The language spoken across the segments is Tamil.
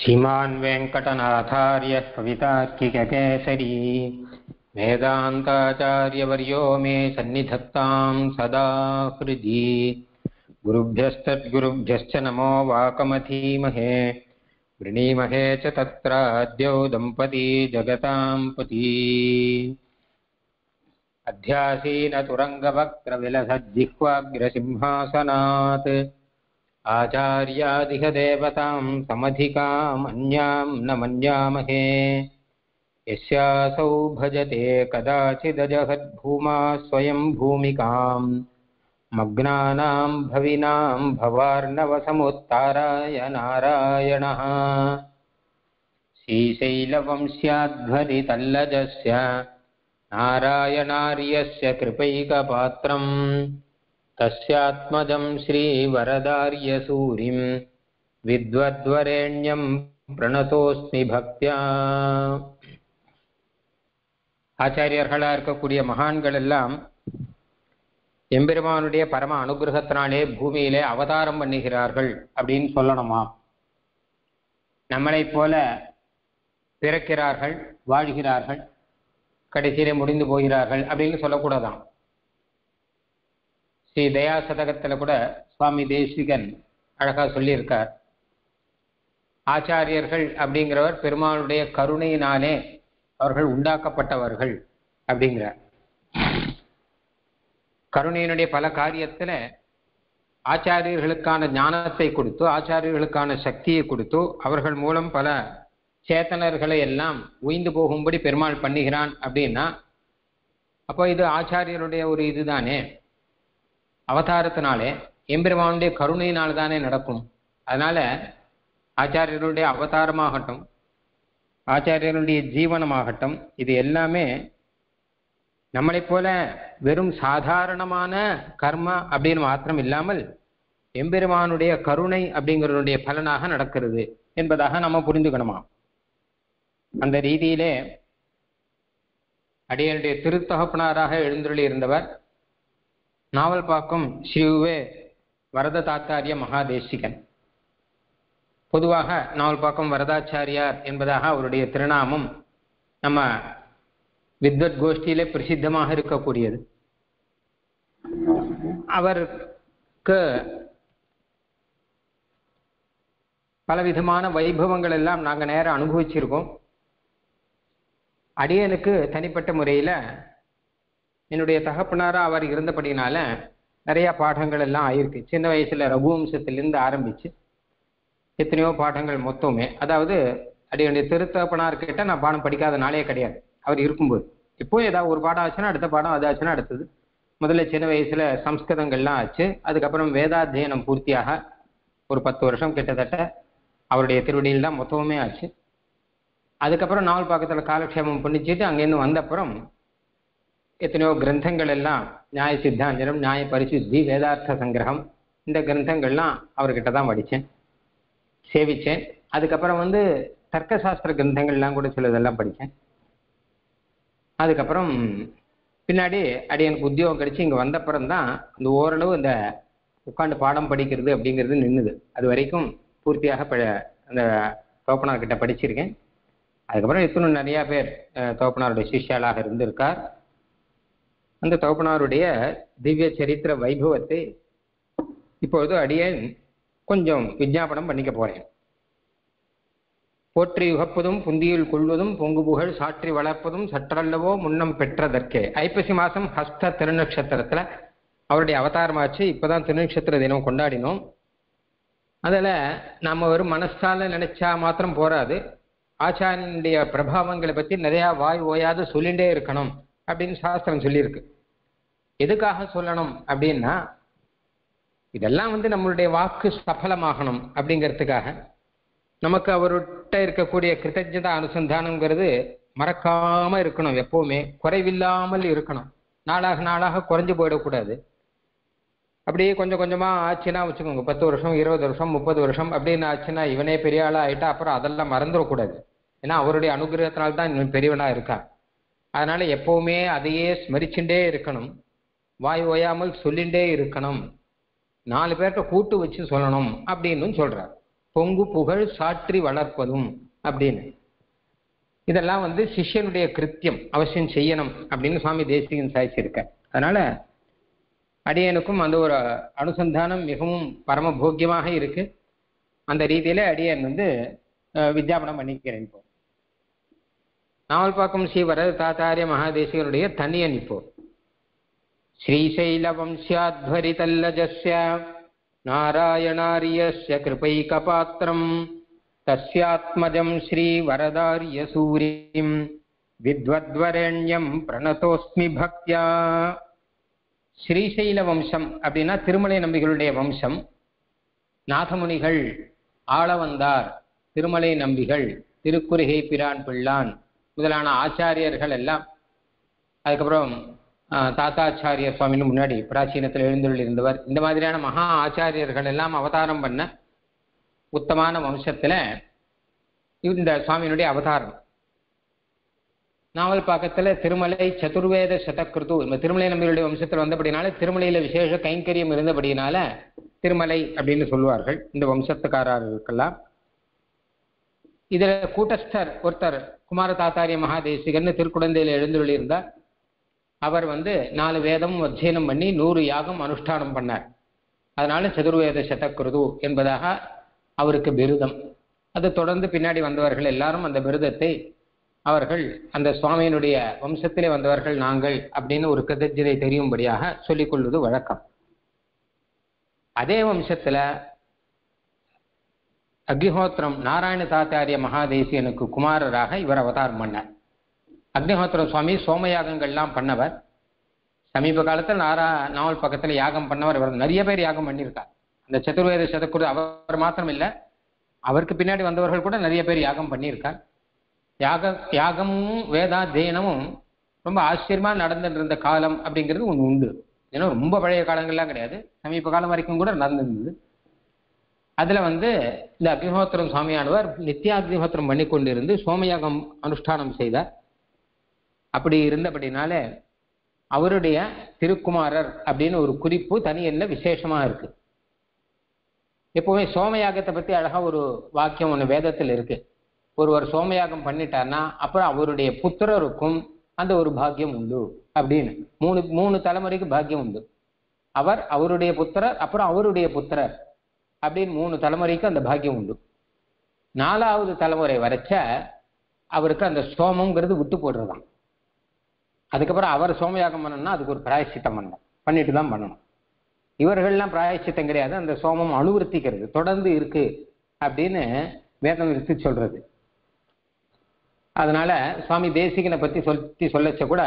श्रीमान् वेङ्कटनाथार्यः कवितार्किककेसरी वेदान्ताचार्यवर्यो मे सन्निधत्तां सदा हृदि गुरुभ्यस्तद्गुरुभ्यश्च नमो वाकमथीमहे वृणीमहे च तत्र अद्यौ दम्पती जगतां पती अध्यासीनतुरङ्गवक्त्रविलसज्जिह्वाग्रसिंहासनात् आचार्यादिह देवतां समधिकामन्यां न मन्यामहे यस्यासौ भजते कदाचिदजहद्भूमा स्वयं भूमिकाम् मग्नानां भविनां भवार्णवसमुत्ताराय नारायणः श्रीशैलवंश्याध्वरितल्लजस्य नारायणार्यस्य कृपैकपात्रम् तस्यात्मजं श्रीवरदार्यसूरिं विद्वद्वरेण्यं प्रणतोऽस्मि பக்தியா ஆச்சாரியர்களா இருக்கக்கூடிய மகான்கள் எல்லாம் எம்பெருமானுடைய பரம அனுகிரகத்தினாலே பூமியிலே அவதாரம் பண்ணுகிறார்கள் அப்படின்னு சொல்லணுமா நம்மளைப் போல பிறக்கிறார்கள் வாழ்கிறார்கள் கடைசியிலே முடிந்து போகிறார்கள் அப்படின்னு சொல்லக்கூடாதான் ஸ்ரீ தயா சதகத்துல கூட சுவாமி தேசிகன் அழகா சொல்லியிருக்கார் ஆச்சாரியர்கள் அப்படிங்கிறவர் பெருமாளுடைய கருணையினாலே அவர்கள் உண்டாக்கப்பட்டவர்கள் அப்படிங்கிறார் கருணையினுடைய பல காரியத்துல ஆச்சாரியர்களுக்கான ஞானத்தை கொடுத்து ஆச்சாரியர்களுக்கான சக்தியை கொடுத்து அவர்கள் மூலம் பல சேத்தனர்களை எல்லாம் உய்ந்து போகும்படி பெருமாள் பண்ணுகிறான் அப்படின்னா அப்போ இது ஆச்சாரியருடைய ஒரு இதுதானே அவதாரத்தினாலே எம்பெருமானுடைய கருணையினால் தானே நடக்கும் அதனால ஆச்சாரியர்களுடைய அவதாரமாகட்டும் ஆச்சாரியர்களுடைய ஜீவனமாகட்டும் இது எல்லாமே நம்மளைப் போல வெறும் சாதாரணமான கர்மா அப்படின்னு மாத்திரம் இல்லாமல் எம்பெருமானுடைய கருணை அப்படிங்கிறதுடைய பலனாக நடக்கிறது என்பதாக நம்ம புரிந்துக்கணுமா அந்த ரீதியிலே அடியனுடைய திருத்தகப்பனாராக எழுந்தருளி இருந்தவர் நாவல் பாக்கும் ஸ்ரீவே வரத தாத்தாரிய மகாதேசிகன் பொதுவாக நாவல் பாக்கம் வரதாச்சாரியார் என்பதாக அவருடைய திருநாமம் நம்ம வித்வத் கோஷ்டியிலே பிரசித்தமாக இருக்கக்கூடியது அவருக்கு பலவிதமான வைபவங்கள் எல்லாம் நாங்கள் நேரம் அனுபவிச்சிருக்கோம் அடியனுக்கு தனிப்பட்ட முறையில் என்னுடைய தகப்பனாராக அவர் இருந்தபடினால நிறைய பாடங்கள் எல்லாம் ஆயிருக்கு சின்ன வயசுல ரகுவம்சத்திலிருந்து ஆரம்பிச்சு எத்தனையோ பாடங்கள் மொத்தமே அதாவது அடியனுடைய திருத்தகப்பனார் கிட்ட நான் பாடம் படிக்காத நாளே கிடையாது அவர் இருக்கும்போது இப்போ ஏதாவது ஒரு பாடம் ஆச்சுன்னா அடுத்த பாடம் அது ஆச்சுன்னா அடுத்தது முதல்ல சின்ன வயசுல சம்ஸ்கிருதங்கள்லாம் ஆச்சு அதுக்கப்புறம் வேதாத்தியனம் பூர்த்தியாக ஒரு பத்து வருஷம் கிட்டத்தட்ட அவருடைய திருவடியில் தான் மொத்தமுமே ஆச்சு அதுக்கப்புறம் நாவல் பாக்கத்தில் காலக்ஷேமம் பண்ணிச்சுட்டு அங்கேருந்து வந்தப்புறம் எத்தனையோ கிரந்தங்கள் எல்லாம் நியாய சித்தாஞ்சனம் நியாய பரிசுத்தி வேதார்த்த சங்கிரகம் இந்த கிரந்தங்கள்லாம் அவர்கிட்ட தான் படித்தேன் சேவித்தேன் அதுக்கப்புறம் வந்து தர்க்கசாஸ்திர கிரந்தங்கள்லாம் கூட சிலதெல்லாம் படித்தேன் அதுக்கப்புறம் பின்னாடி அடி எனக்கு உத்தியோகம் கிடைச்சி இங்கே வந்தப்புறம் தான் இந்த ஓரளவு இந்த உட்காந்து பாடம் படிக்கிறது அப்படிங்கிறது நின்றுது அது வரைக்கும் பூர்த்தியாக ப அந்த தோப்பனார்கிட்ட படிச்சிருக்கேன் அதுக்கப்புறம் இன்னும் நிறையா பேர் தோப்பனாருடைய சிஷ்யாளாக இருந்திருக்கார் அந்த தோப்பனாருடைய திவ்ய சரித்திர வைபவத்தை இப்பொழுது அடியேன் கொஞ்சம் விஜாபனம் பண்ணிக்க போறேன் போற்றி உகப்பதும் புந்தியில் கொள்வதும் பொங்கு புகழ் சாற்றி வளர்ப்பதும் சற்றல்லவோ முன்னம் பெற்றதற்கே ஐப்பசி மாசம் ஹஸ்த திருநக்ஷத்திரத்துல அவருடைய அவதாரமாச்சு இப்பதான் திருநக்ஷத்திர தினம் கொண்டாடினோம் அதில் நம்ம வெறும் மனசால நினைச்சா மாத்திரம் போராது ஆச்சாரியனுடைய பிரபாவங்களை பற்றி நிறையா வாய் ஓயாது சொல்லிகிட்டே இருக்கணும் அப்படின்னு சாஸ்திரம் சொல்லியிருக்கு எதுக்காக சொல்லணும் அப்படின்னா இதெல்லாம் வந்து நம்மளுடைய வாக்கு சஃலமாகணும் அப்படிங்கிறதுக்காக நமக்கு அவர்கிட்ட இருக்கக்கூடிய கிருத்தஜதா அனுசந்தானங்கிறது மறக்காம இருக்கணும் எப்பவுமே குறைவில்லாமல் இருக்கணும் நாளாக நாளாக குறைஞ்சு போயிடக்கூடாது அப்படியே கொஞ்சம் கொஞ்சமா ஆச்சுன்னா வச்சுக்கோங்க பத்து வருஷம் இருபது வருஷம் முப்பது வருஷம் அப்படின்னு ஆச்சுன்னா இவனே பெரிய ஆளா ஆயிட்டா அப்புறம் அதெல்லாம் மறந்துடக்கூடாது ஏன்னா அவருடைய அனுகிரகத்தினால்தான் தான் இவன் பெரியவனா இருக்கான் அதனால எப்பவுமே அதையே ஸ்மரிச்சுட்டே இருக்கணும் வாய் ஓயாமல் சொல்லிண்டே இருக்கணும் நாலு பேர்கிட்ட கூட்டு வச்சு சொல்லணும் அப்படின்னு சொல்றார் பொங்கு புகழ் சாற்றி வளர்ப்பதும் அப்படின்னு இதெல்லாம் வந்து சிஷ்யனுடைய கிருத்தியம் அவசியம் செய்யணும் அப்படின்னு சுவாமி தேசிகன் சாய்ச்சிருக்க அதனால அடியனுக்கும் அந்த ஒரு அனுசந்தானம் மிகவும் பரம போக்கியமாக இருக்கு அந்த ரீதியில அடியன் வந்து அஹ், வித்யாபனம் பண்ணிக்கிறேன் இப்போ நாவல்பாக்கம் ஸ்ரீ வரத தாத்தாரிய மகாதேசிகனுடைய தனியன் இப்போ श्रीशैलवंश्याध्वरितल्लजस्य नारायणार्यस्य कृपैकपात्रम् तस्यात्मजं श्रीवरदार्यसूरिम् வித்வத்வரேண்யம் பிரணதோஸ்மி பக்தியா ஸ்ரீசைல வம்சம் அப்படின்னா திருமலை நம்பிகளுடைய வம்சம் நாதமுனிகள் ஆளவந்தார் திருமலை நம்பிகள் திருக்குறுகை பிரான் பிள்ளான் முதலான ஆச்சாரியர்கள் எல்லாம் அதுக்கப்புறம் ஆஹ், தாத்தாச்சாரிய சுவாமின்னு முன்னாடி பிராச்சீனத்தில் எழுந்துள்ள இருந்தவர் இந்த மாதிரியான மகா ஆச்சாரியர்கள் எல்லாம் அவதாரம் பண்ண உத்தமான வம்சத்துல இந்த சுவாமியினுடைய அவதாரம் நாவல் பாக்கத்துல திருமலை சதுர்வேத சதக்கிருது இந்த திருமலை நம்பிகளுடைய வம்சத்தில் வந்தபடினால திருமலையில விசேஷ கைங்கரியம் இருந்தபடினால திருமலை அப்படின்னு சொல்லுவார்கள் இந்த வம்சத்துக்காரர்களுக்கெல்லாம் இதுல கூட்டஸ்தர் ஒருத்தர் குமார தாத்தாரிய மகாதேசிகர்னு திருக்குழந்தையில எழுந்துள்ளி இருந்தார் அவர் வந்து நாலு வேதம் அத்தியனம் பண்ணி நூறு யாகம் அனுஷ்டானம் பண்ணார் அதனால சதுர்வேத சதக்கிருது என்பதாக அவருக்கு பிருதம் அது தொடர்ந்து பின்னாடி வந்தவர்கள் எல்லாரும் அந்த பிருதத்தை அவர்கள் அந்த சுவாமியினுடைய வம்சத்திலே வந்தவர்கள் நாங்கள் அப்படின்னு ஒரு கிருதஜதை தெரியும்படியாக சொல்லிக் கொள்வது வழக்கம் அதே வம்சத்துல அக்னிஹோத்திரம் நாராயண தாத்தாரிய மகாதேசியனுக்கு குமாரராக இவர் அவதாரம் பண்ணார் அக்னிஹோத்திரம் சுவாமி சோமயாகங்கள்லாம் பண்ணவர் சமீப காலத்தில் நாரா நாவல் பக்கத்துல யாகம் பண்ணவர் இவர் நிறைய பேர் யாகம் பண்ணியிருக்கார் அந்த சதுர்வேத சதக்குரு அவர் மாத்திரம் இல்ல அவருக்கு பின்னாடி வந்தவர்கள் கூட நிறைய பேர் யாகம் பண்ணியிருக்கார் யாக யாகமும் வேதாத்தியனமும் ரொம்ப ஆச்சரியமா நடந்துட்டு இருந்த காலம் அப்படிங்கிறது ஒன்று உண்டு ஏன்னா ரொம்ப பழைய காலங்கள்லாம் கிடையாது சமீப காலம் வரைக்கும் கூட நடந்திருந்தது அதுல வந்து இந்த அக்னிஹோத்திரம் சுவாமியானவர் நித்தியாக்னிஹோத்திரம் பண்ணி கொண்டிருந்து சோமயாகம் அனுஷ்டானம் செய்தார் அப்படி இருந்தபடினால அவருடைய திருக்குமாரர் அப்படின்னு ஒரு குறிப்பு தனி என்ன விசேஷமா இருக்கு எப்பவுமே சோமயாகத்தை பத்தி அழகா ஒரு வாக்கியம் ஒன்று வேதத்தில் இருக்கு ஒருவர் சோமயாகம் பண்ணிட்டார்னா அப்புறம் அவருடைய புத்திரருக்கும் அந்த ஒரு பாக்கியம் உண்டு அப்படின்னு மூணு மூணு தலைமுறைக்கு பாக்கியம் உண்டு அவர் அவருடைய புத்திரர் அப்புறம் அவருடைய புத்திரர் அப்படின்னு மூணு தலைமுறைக்கு அந்த பாக்கியம் உண்டு நாலாவது தலைமுறை வரைச்ச அவருக்கு அந்த சோமங்கிறது விட்டு போடுறதாம் அதுக்கப்புறம் அவர் சோமயாகம் பண்ணணும்னா அதுக்கு ஒரு பிராயச்சித்தம் பண்ணணும் பண்ணிட்டு தான் பண்ணணும் இவர்கள்லாம் பிராயச்சித்தம் கிடையாது அந்த சோமம் அனுவர்த்திக்கிறது தொடர்ந்து இருக்கு அப்படின்னு வேதம் எடுத்து சொல்றது அதனால சுவாமி தேசிகனை பத்தி சொல்லி சொல்லச்ச கூட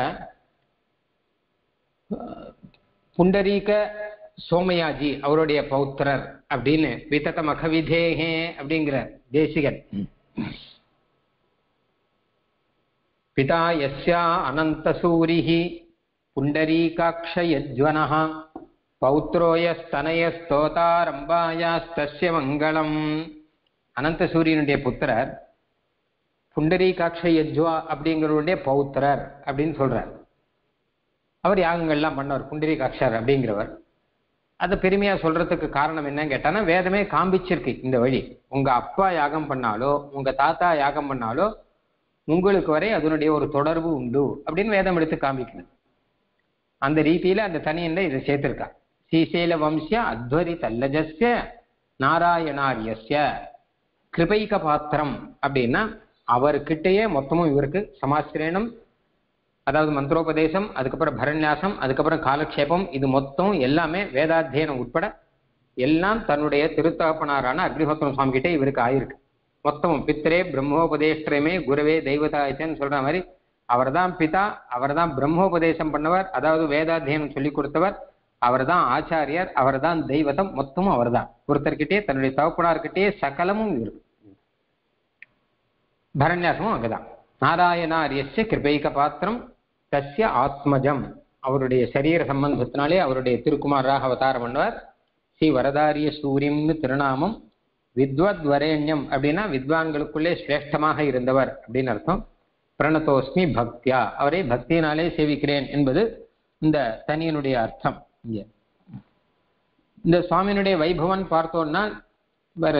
புண்டரீக சோமயாஜி அவருடைய பௌத்திரர் அப்படின்னு விதத மகவிதேகே அப்படிங்கிற தேசிகன் பிதா யஸ்யா அனந்தசூரிः புண்டரீகாட்சயஜ்வனः பௌத்ரோயஸ்தனயஸ்தோதாரம்பாயாஸ்தஸ்ய மங்களம் அனந்தசூரியனுடைய புத்திரர் புண்டரீகாட்சயஜ்வா அப்படிங்கிறவருடைய பௌத்திரர் அப்படின்னு சொல்றார் அவர் யாகங்கள்லாம் பண்ணவர் புண்டரீகாட்சர் அப்படிங்கிறவர் அது பெருமையா சொல்றதுக்கு காரணம் என்னன்னு கேட்டானா வேதமே காண்பிச்சிருக்கு இந்த வழி உங்க அப்பா யாகம் பண்ணாலோ உங்க தாத்தா யாகம் பண்ணாலோ உங்களுக்கு வரை அதனுடைய ஒரு தொடர்பு உண்டு அப்படின்னு வேதம் எடுத்து காமிக்கணும் அந்த ரீதியில அந்த தனியன்ல இதை சேர்த்திருக்கா ஸ்ரீசைல வம்சிய அத்வரி தல்லஜஸ்ய நாராயணாரியஸ்ய கிருபைக பாத்திரம் அப்படின்னா அவர்கிட்டயே மொத்தமும் இவருக்கு சமாசிரேனம் அதாவது மந்திரோபதேசம் அதுக்கப்புறம் பரநியாசம் அதுக்கப்புறம் காலக்ஷேபம் இது மொத்தம் எல்லாமே வேதாத்தியனம் உட்பட எல்லாம் தன்னுடைய திருத்தகப்பனாரான அக்னிஹோத்திரம் சுவாமி கிட்டே இவருக்கு ஆயிருக்கு மொத்தமும் பித்திரே பிரம்மோபதேஷ்டமே குருவே தெய்வதாயச்சன்னு சொல்ற மாதிரி அவர்தான் பிதா அவர்தான் பிரம்மோபதேசம் பண்ணவர் அதாவது வேதாத்தியனம் சொல்லி கொடுத்தவர் அவர்தான் ஆச்சாரியர் அவர்தான் தெய்வதம் மொத்தமும் அவர்தான் ஒருத்தர்கிட்டயே தன்னுடைய தகப்பனார்கிட்டயே சகலமும் இருக்கு பரநியாசமும் அங்கதான் நாராயணாரியஸ்ய கிருபைக பாத்திரம் தஸ்ய ஆத்மஜம் அவருடைய சரீர சம்பந்தத்தினாலே அவருடைய திருக்குமாராக அவதாரம் பண்ணவர் ஸ்ரீ வரதாரிய சூரியம்னு திருநாமம் வித்வத் வரேண்யம் அப்படின்னா வித்வான்களுக்குள்ளே சிரேஷ்டமாக இருந்தவர் அப்படின்னு அர்த்தம் பிரணதோஸ்மி பக்தியா அவரை பக்தியினாலே சேவிக்கிறேன் என்பது இந்த தனியனுடைய அர்த்தம் இங்க இந்த சுவாமியினுடைய வைபவன் பார்த்தோம்னா இவர்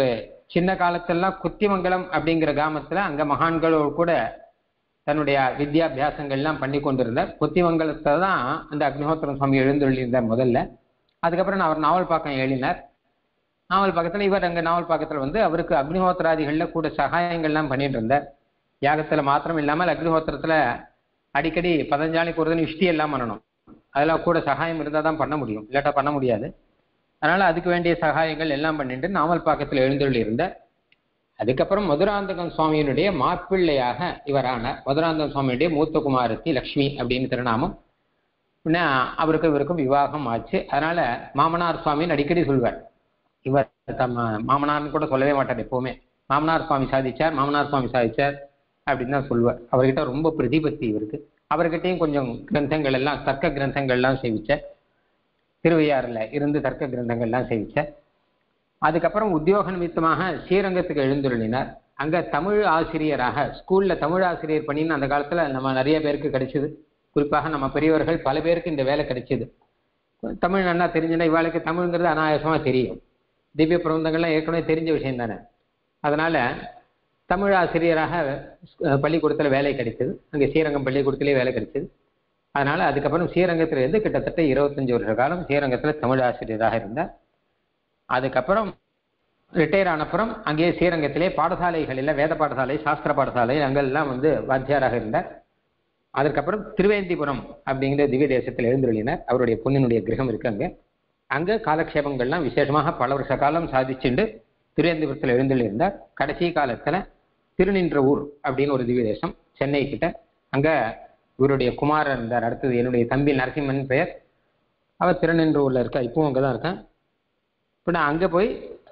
சின்ன காலத்தெல்லாம் குத்திமங்கலம் அப்படிங்கிற கிராமத்துல அங்க மகான்களோடு கூட தன்னுடைய வித்யாபியாசங்கள்லாம் பண்ணி கொண்டிருந்தார் குத்திமங்கலத்தை தான் அந்த அக்னிஹோத்திரம் சுவாமி எழுந்தொள்ளியிருந்தார் முதல்ல அதுக்கப்புறம் அவர் நாவல் பாக்கம் எழுதினார் நாவல் பக்கத்துல இவர் அங்க நாவல் பக்கத்துல வந்து அவருக்கு அக்னிஹோத்திராதிகள்ல கூட சகாயங்கள்லாம் பண்ணிட்டு இருந்தார் யாகத்துல மாத்திரம் இல்லாமல் அக்னிஹோத்திரத்துல அடிக்கடி பதஞ்சாலிக்கு ஒரு தினம் இஷ்டி எல்லாம் பண்ணணும் அதெல்லாம் கூட சகாயம் இருந்தால் தான் பண்ண முடியும் இல்லாட்டா பண்ண முடியாது அதனால அதுக்கு வேண்டிய சகாயங்கள் எல்லாம் பண்ணிட்டு நாவல் பாக்கத்தில் எழுந்தருளி இருந்த அதுக்கப்புறம் மதுராந்தகம் சுவாமியினுடைய மாப்பிள்ளையாக இவரானார் மதுராந்தகம் சுவாமியுடைய மூத்த குமாரத்தி லக்ஷ்மி அப்படின்னு திருநாமம் பின்ன அவருக்கும் இவருக்கும் விவாகம் ஆச்சு அதனால மாமனார் சுவாமின்னு அடிக்கடி சொல்வார் இவர் தம்ம மாமனார்னு கூட சொல்லவே மாட்டார் எப்பவுமே மாமனார் சுவாமி சாதிச்சார் மாமனார் சுவாமி சாதிச்சார் அப்படின்னு தான் சொல்லுவார் அவர்கிட்ட ரொம்ப பிரதிபத்தி இவருக்கு அவர்கிட்டயும் கொஞ்சம் கிரந்தங்கள் எல்லாம் தர்க்க கிரந்தங்கள்லாம் சேவிச்சார் திருவையாறுல இருந்து தர்க்க கிரந்தங்கள்லாம் சேவிச்சார் அதுக்கப்புறம் உத்தியோக நிமித்தமாக ஸ்ரீரங்கத்துக்கு எழுந்துருளினார் அங்க தமிழ் ஆசிரியராக ஸ்கூல்ல தமிழ் ஆசிரியர் பணின்னு அந்த காலத்துல நம்ம நிறைய பேருக்கு கிடைச்சது குறிப்பாக நம்ம பெரியவர்கள் பல பேருக்கு இந்த வேலை கிடைச்சது தமிழ் நல்லா தெரிஞ்சுன்னா இவாளுக்கு தமிழ்ங்கிறது அனாயாசமா தெரியும் திவ்ய பிரபந்தங்கள்லாம் ஏற்கனவே தெரிஞ்ச விஷயம் தானே அதனால தமிழ் ஆசிரியராக அஹ், பள்ளிக்கூடத்துல வேலை கிடைச்சது அங்கே ஸ்ரீரங்கம் பள்ளிக்கூடத்திலே வேலை கிடைச்சது அதனால அதுக்கப்புறம் ஸ்ரீரங்கத்துல இருந்து கிட்டத்தட்ட இருபத்தஞ்சு வருஷ காலம் ஸ்ரீரங்கத்துல தமிழ் ஆசிரியராக இருந்தார் அதுக்கப்புறம் ரிட்டையர் ஆனப்புறம் அங்கேயே ஸ்ரீரங்கத்திலே பாடசாலைகளில் வேத பாடசாலை சாஸ்திர பாடசாலை அங்கெல்லாம் வந்து வாத்தியாராக இருந்தார் அதற்கப்புறம் திருவேந்திபுரம் அப்படிங்கிற திவ்ய தேசத்தில் எழுந்துள்ளினார் அவருடைய பொண்ணினுடைய கிரகம் இருக்கு அங்க அங்க காலக்ஷேபங்கள்லாம் விசேஷமாக பல வருஷ காலம் சாதிச்சுண்டு திருவேந்திபுரத்தில் எழுந்துள்ளி இருந்தார் கடைசி காலத்துல திருநின்ற ஊர் அப்படின்னு ஒரு திவ்ய தேசம் சென்னை கிட்ட அங்க இவருடைய குமாரர் இருந்தார் அடுத்தது என்னுடைய தம்பி நரசிம்மன் பெயர் அவர் திருநின்றூர்ல இருக்கா இப்பவும் அங்கதான் இருக்கேன் இப்போ நான் அங்கே போய்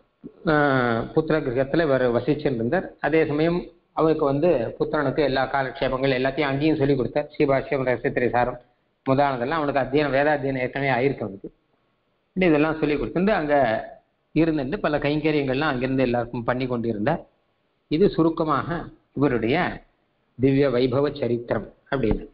ஆஹ், புத்திர கிரகத்தில் இவர் வசிச்சிருந்தார் அதே சமயம் அவருக்கு வந்து புத்திரனுக்கு எல்லா காலக்ஷேபங்கள் எல்லாத்தையும் அங்கேயும் சொல்லி கொடுத்தார் ஸ்ரீபாஷ்யம் ரசத்திரை சாரம் முதலானதெல்லாம் அவனுக்கு அத்தியனம் வேதாத்தியனம் ஏற்கனவே ஆயிருக்கு அவனுக்கு இப்படி இதெல்லாம் சொல்லி கொடுத்துட்டு அங்கே இருந்துட்டு பல கைங்கரியங்கள்லாம் அங்கிருந்து எல்லாருக்கும் பண்ணி கொண்டிருந்தார் இது சுருக்கமாக இவருடைய திவ்ய வைபவ சரித்திரம் அப்படின்னு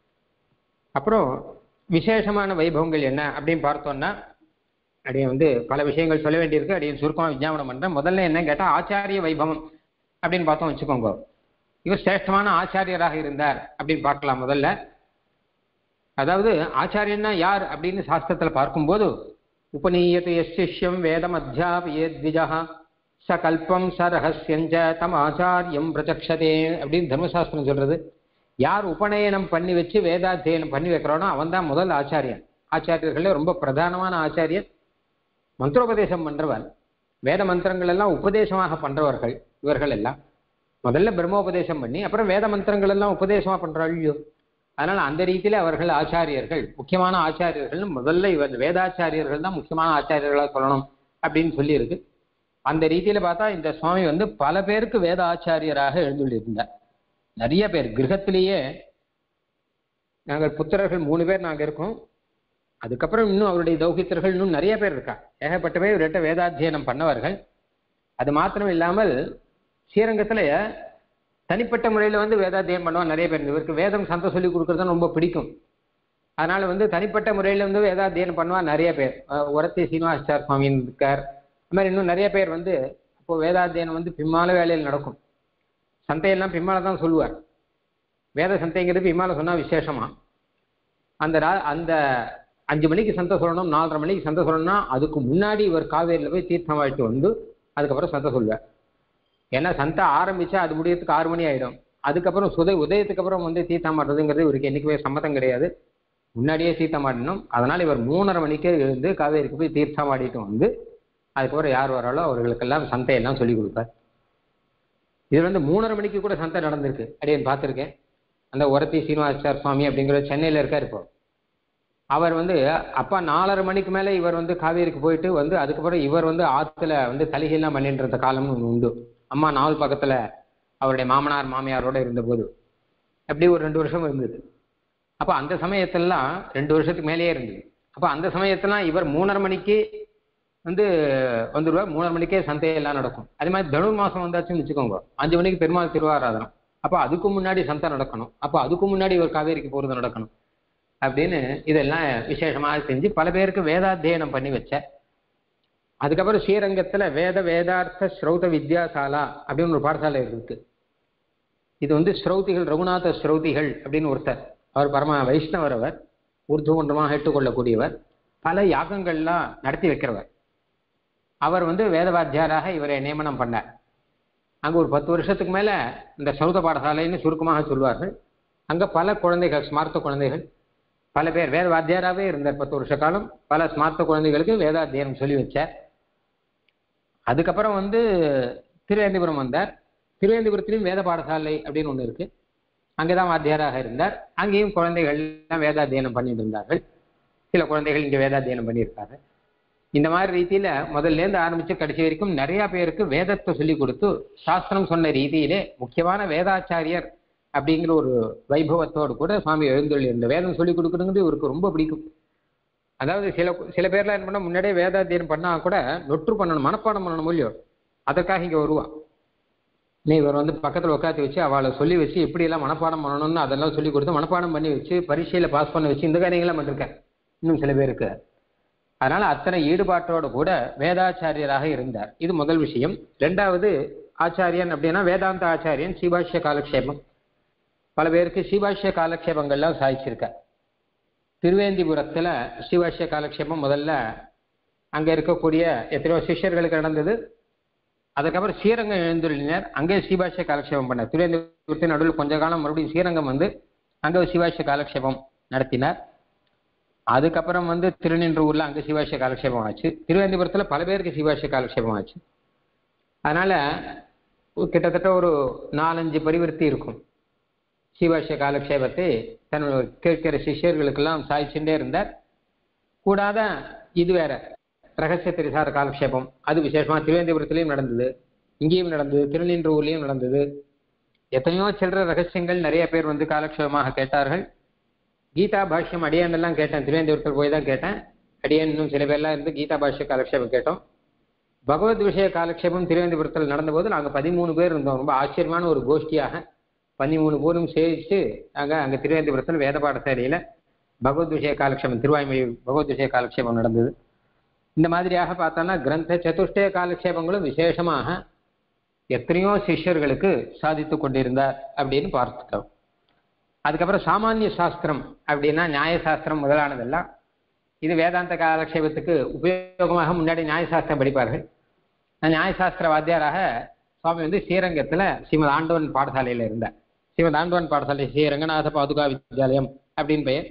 அப்புறம் விசேஷமான வைபவங்கள் என்ன அப்படின்னு பார்த்தோம்னா அப்படியே வந்து பல விஷயங்கள் சொல்ல வேண்டியிருக்கு அப்படியே சுருக்கமாக விஞ்ஞாபனம் பண்றேன் முதல்ல என்ன கேட்டால் ஆச்சாரிய வைபவம் அப்படின்னு பார்த்தோம் வச்சுக்கோங்க இவர் சிரேஷ்டமான ஆச்சாரியராக இருந்தார் அப்படின்னு பார்க்கலாம் முதல்ல அதாவது ஆச்சாரியன்னா யார் அப்படின்னு சாஸ்திரத்துல பார்க்கும்போது உபநீயத்து எஸ் சிஷ்யம் வேதம் அத்தியாபியே த்விஜா ச கல்பம் ச ரகசியஞ்ச தம் ஆச்சாரியம் பிரச்சக்ஷதே அப்படின்னு தர்மசாஸ்திரம் சொல்றது யார் உபநயனம் பண்ணி வச்சு வேதாத்தியனம் பண்ணி வைக்கிறானோ அவன் தான் முதல் ஆச்சாரியன் ஆச்சாரியர்களே ரொம்ப பிரதானமான ஆச்சாரியன் மந்திரோபதேசம் பண்றவர் வேத மந்திரங்கள் எல்லாம் உபதேசமாக பண்றவர்கள் இவர்கள் எல்லாம் முதல்ல பிரம்மோபதேசம் பண்ணி அப்புறம் வேத மந்திரங்கள் எல்லாம் உபதேசமா பண்றாள்யோ அதனால அந்த ரீதியில அவர்கள் ஆச்சாரியர்கள் முக்கியமான ஆச்சாரியர்கள் முதல்ல இவர் வேதாச்சாரியர்கள் தான் முக்கியமான ஆச்சாரியர்களா சொல்லணும் அப்படின்னு சொல்லி இருக்கு அந்த ரீதியில பார்த்தா இந்த சுவாமி வந்து பல பேருக்கு வேத ஆச்சாரியராக எழுந்துள்ளிருந்தார் நிறைய பேர் கிரகத்திலேயே நாங்கள் புத்திரர்கள் மூணு பேர் நாங்க இருக்கோம் அதுக்கப்புறம் இன்னும் அவருடைய தௌகித்தர்கள் இன்னும் நிறைய பேர் இருக்கா ஏகப்பட்ட பேர் இவர்கிட்ட வேதாத்தியனம் பண்ணவர்கள் அது மாத்திரம் இல்லாமல் ஸ்ரீரங்கத்துல தனிப்பட்ட முறையில வந்து வேதாத்தியம் பண்ணுவான் நிறைய பேர் இவருக்கு வேதம் சந்த சொல்லி கொடுக்கறது ரொம்ப பிடிக்கும் அதனால வந்து தனிப்பட்ட முறையில வந்து வேதாத்தியனம் பண்ணுவான் நிறைய பேர் அஹ் உரத்தி சீனிவாசார் சுவாமின்னு இருக்கார் அது மாதிரி இன்னும் நிறைய பேர் வந்து இப்போ வேதாத்தியனம் வந்து பிம்மால வேலையில் நடக்கும் சந்தையெல்லாம் பிம்மால தான் சொல்லுவார் வேத சந்தைங்கிறது பிம்மால சொன்னா விசேஷமா அந்த ரா அந்த அஞ்சு மணிக்கு சந்தை சொல்லணும் நாலரை மணிக்கு சந்தை சொல்லணும்னா அதுக்கு முன்னாடி இவர் காவேரியில் போய் தீர்த்தம் வாழிட்டு வந்து அதுக்கப்புறம் சந்தை சொல்லுவார் ஏன்னா சந்தை ஆரம்பிச்சா அது முடியறதுக்கு ஆறு மணி ஆயிடும் அதுக்கப்புறம் சுதை உதயத்துக்கு அப்புறம் வந்து தீர்த்தம் ஆடுறதுங்கிறது இவருக்கு என்னைக்குமே சம்மதம் கிடையாது முன்னாடியே தீர்த்தம் ஆடணும் அதனால இவர் மூணரை மணிக்கே எழுந்து காவேரிக்கு போய் தீர்த்தம் ஆடிட்டு வந்து அதுக்கப்புறம் யார் வராலோ அவர்களுக்கெல்லாம் சந்தையெல்லாம் சொல்லி கொடுப்பார் இது வந்து மூணரை மணிக்கு கூட சந்தை நடந்திருக்கு அப்படின்னு பார்த்துருக்கேன் அந்த உரத்தி சீனிவாசார் சுவாமி அப்படிங்கிற சென்னையில் இருக்கார் இப்போ அவர் வந்து அப்பா நாலரை மணிக்கு மேலே இவர் வந்து காவேரிக்கு போயிட்டு வந்து அதுக்கப்புறம் இவர் வந்து ஆற்றுல வந்து தலிகையெல்லாம் பண்ணிட்டு இருந்த காலம்னு ஒன்று உண்டு அம்மா நாவல் பக்கத்தில் அவருடைய மாமனார் மாமியாரோட இருந்தபோது அப்படி ஒரு ரெண்டு வருஷம் இருந்தது அப்போ அந்த சமயத்திலலாம் ரெண்டு வருஷத்துக்கு மேலேயே இருந்தது அப்போ அந்த சமயத்தெல்லாம் இவர் மூணரை மணிக்கு வந்து வந்துடுவார் மூணரை மணிக்கே சந்தையெல்லாம் நடக்கும் அதே மாதிரி தனுர் மாதம் வந்தாச்சுன்னு வச்சுக்கோங்க அஞ்சு மணிக்கு பெருமாள் திருவாராதனம் அப்போ அதுக்கு முன்னாடி சந்தை நடக்கணும் அப்போ அதுக்கு முன்னாடி இவர் காவேரிக்கு போகிறது நடக்கணும் அப்படின்னு இதெல்லாம் விசேஷமாக செஞ்சு பல பேருக்கு வேதாத்தியனம் பண்ணி வச்ச அதுக்கப்புறம் ஸ்ரீரங்கத்துல வேத வேதார்த்த ஸ்ரௌத வித்யாசாலா அப்படின்னு ஒரு பாடசாலை இருக்கு இது வந்து ஸ்ரௌதிகள் ரகுநாத ஸ்ரௌதிகள் அப்படின்னு ஒருத்தர் அவர் பரம வைஷ்ணவர் அவர் உருது ஒன்றுமாக ஏற்றுக்கொள்ளக்கூடியவர் பல யாகங்கள்லாம் நடத்தி வைக்கிறவர் அவர் வந்து வேதவாத்தியாராக இவரை நியமனம் பண்ணார் அங்கே ஒரு பத்து வருஷத்துக்கு மேலே இந்த சௌத பாடசாலைன்னு சுருக்கமாக சொல்வார்கள் அங்கே பல குழந்தைகள் ஸ்மார்த்த குழந்தைகள் பல பேர் வேத வாத்தியாராகவே இருந்தார் பத்து வருஷ காலம் பல ஸ்மார்த்த குழந்தைகளுக்கு வேதாத்தியனம் சொல்லி வச்சார் அதுக்கப்புறம் வந்து திருவேந்திபுரம் வந்தார் திருவேந்திபுரத்திலையும் வேத பாடசாலை அப்படின்னு ஒன்று இருக்கு அங்கே தான் வாத்தியாராக இருந்தார் அங்கேயும் குழந்தைகள் எல்லாம் வேதாத்தியனம் பண்ணிட்டு இருந்தார்கள் சில குழந்தைகள் இங்கே வேதாத்தியனம் பண்ணியிருக்காங்க இந்த மாதிரி ரீதியில முதல்ல இருந்து ஆரம்பிச்சு கடைசி வரைக்கும் நிறைய பேருக்கு வேதத்தை சொல்லி கொடுத்து சாஸ்திரம் சொன்ன ரீதியிலே முக்கியமான வேதாச்சாரியர் அப்படிங்கிற ஒரு வைபவத்தோடு கூட சுவாமி எழுந்தொழி இந்த வேதம் சொல்லி கொடுக்குறதுங்கிறது இவருக்கு ரொம்ப பிடிக்கும் அதாவது சில சில பேர்லாம் என்ன பண்ணா முன்னாடியே வேதாத்தியனம் பண்ணா கூட நொற்று பண்ணணும் மனப்பாடம் பண்ணணும் இல்லையோ அதற்காக இங்க வருவா நீ இவர் வந்து பக்கத்துல உட்காந்து வச்சு அவளை சொல்லி வச்சு எப்படி எல்லாம் மனப்பாடம் பண்ணணும்னு அதெல்லாம் சொல்லி கொடுத்து மனப்பாடம் பண்ணி வச்சு பரீட்சையில பாஸ் பண்ண வச்சு இந்த காரியங்கள்லாம் பண்ணிருக்கேன் இன்னும் சில பேருக்கு அதனால அத்தனை ஈடுபாட்டோடு கூட வேதாச்சாரியராக இருந்தார் இது முதல் விஷயம் ரெண்டாவது ஆச்சாரியன் அப்படின்னா வேதாந்த ஆச்சாரியன் சீபாஷ்ய காலக்ஷேபம் பல பேருக்கு சீபாஷ்ய காலக்ஷேபங்கள்லாம் சாதிச்சிருக்கார் திருவேந்திபுரத்துல சீபாஷ்ய காலக்ஷேபம் முதல்ல அங்க இருக்கக்கூடிய எத்தனையோ சிஷ்யர்களுக்கு நடந்தது அதுக்கப்புறம் ஸ்ரீரங்கம் எழுந்துள்ளினர் அங்கே சீபாஷ்ய காலக்ஷேபம் பண்ணார் திருவேந்திபுரத்தின் நடுவில் கொஞ்ச காலம் மறுபடியும் ஸ்ரீரங்கம் வந்து அங்கே சீபாஷ்ய காலக்ஷேபம் நடத்தினார் அதுக்கப்புறம் வந்து திருநின்றூர்ல அங்கே சிவாஷ்ய காலக்ஷேபம் ஆச்சு திருவேந்திபுரத்துல பல பேருக்கு சிவாஷ்ய காலக்ஷேபம் ஆச்சு அதனால கிட்டத்தட்ட ஒரு நாலஞ்சு பரிவர்த்தி இருக்கும் சிவாஷ்ய காலக்ஷேபத்தை தன்னோட கேட்கிற சிஷ்யர்களுக்கெல்லாம் சாய்ச்சுட்டே இருந்தார் கூடாத இது வேற ரகசிய திரிசார காலக்ஷேபம் அது விசேஷமா திருவேந்திபுரத்திலையும் நடந்தது இங்கேயும் நடந்தது திருநின்றூர்லையும் நடந்தது எத்தனையோ சில்லற ரகசியங்கள் நிறைய பேர் வந்து காலக்ஷேபமாக கேட்டார்கள் கீதா பாஷ்யம் அடியான் எல்லாம் கேட்டேன் திருவேந்திபுரத்தில் போய் தான் கேட்டேன் அடியான் இன்னும் சில பேர்லாம் இருந்து கீதா பாஷ்ய காலக்ஷேபம் கேட்டோம் பகவத் விஷய காலக்ஷேபம் திருவேந்திபுரத்தில் நடந்தபோது நாங்கள் பதிமூணு பேர் இருந்தோம் ரொம்ப ஆச்சரியமான ஒரு கோஷ்டியாக பதிமூணு பேரும் சேவிச்சு நாங்கள் அங்கே திருவேந்திபுரத்தில் வேத பாடசாலையில் பகவத் விஷய காலக்ஷேபம் திருவாய்மொழி பகவத் விஷய காலக்ஷேபம் நடந்தது இந்த மாதிரியாக பார்த்தோம்னா கிரந்த சதுஷ்டய காலக்ஷேபங்களும் விசேஷமாக எத்தனையோ சிஷ்யர்களுக்கு சாதித்து கொண்டிருந்தார் அப்படின்னு பார்த்துட்டோம் அதுக்கப்புறம் சாமானிய சாஸ்திரம் அப்படின்னா நியாயசாஸ்திரம் முதலானதெல்லாம் இது வேதாந்த காலக்ஷேபத்துக்கு உபயோகமாக முன்னாடி நியாயசாஸ்திரம் படிப்பார்கள் நான் நியாயசாஸ்திர வாத்தியாராக சுவாமி வந்து ஸ்ரீரங்கத்தில் ஸ்ரீமத் ஆண்டவன் பாடசாலையில் இருந்தார் ஸ்ரீமத் ஆண்டவன் பாடசாலை ஸ்ரீ ரங்கநாத பாதுகா வித்யாலயம் அப்படின்னு பெயர்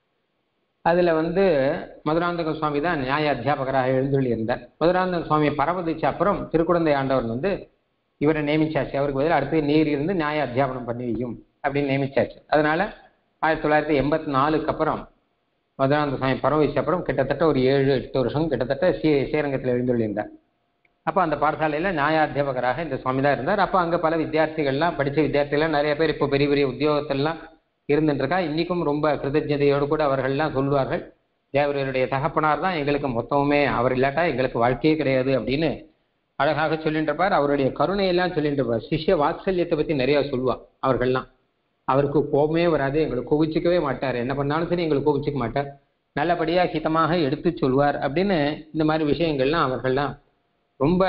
அதில் வந்து மதுராந்தக சுவாமி தான் நியாய அத்தியாபகராக எழுந்துள்ளி இருந்தார் மதுராந்தக சுவாமியை பரமதிச்ச அப்புறம் திருக்குழந்தை ஆண்டவன் வந்து இவரை நியமிச்சாச்சு அவருக்கு பதில் அடுத்து நீர் இருந்து நியாய அத்தியாபனம் பண்ணி வையும் அப்படின்னு நியமிச்சாச்சு அதனால ஆயிரத்தி தொள்ளாயிரத்தி எண்பத்தி நாலுக்கு அப்புறம் மதுராந்த சுவாமி பரவ அப்புறம் கிட்டத்தட்ட ஒரு ஏழு எட்டு வருஷம் கிட்டத்தட்ட ஸ்ரீ ஸ்ரீரங்கத்தில் எழுந்துள்ளிருந்தார் அப்போ அந்த பாடசாலையில் நியாயாத்தியாபகராக இந்த சுவாமி தான் இருந்தார் அப்போ அங்கே பல வித்தியார்த்திகள்லாம் படித்த வித்தியார்த்திகள்லாம் நிறைய பேர் இப்போ பெரிய பெரிய உத்தியோகத்திலாம் இருந்துட்டுருக்கா இன்றைக்கும் ரொம்ப கிருதஜதையோடு கூட அவர்கள்லாம் சொல்வார்கள் தேவரையருடைய தகப்பனார் தான் எங்களுக்கு மொத்தமுமே அவர் இல்லாட்டா எங்களுக்கு வாழ்க்கையே கிடையாது அப்படின்னு அழகாக சொல்லிட்டு இருப்பார் அவருடைய கருணையெல்லாம் சொல்லிட்டு இருப்பார் சிஷ்ய வாத்சல்யத்தை பற்றி நிறையா சொல்லுவா அவர்கள்லாம் அவருக்கு கோபமே வராது எங்களுக்கு கோபிச்சிக்கவே மாட்டார் என்ன பண்ணாலும் சரி எங்களுக்கு கோபிச்சிக்க மாட்டார் நல்லபடியாக ஹிதமாக எடுத்து சொல்வார் அப்படின்னு இந்த மாதிரி விஷயங்கள்லாம் அவர்கள்லாம் ரொம்ப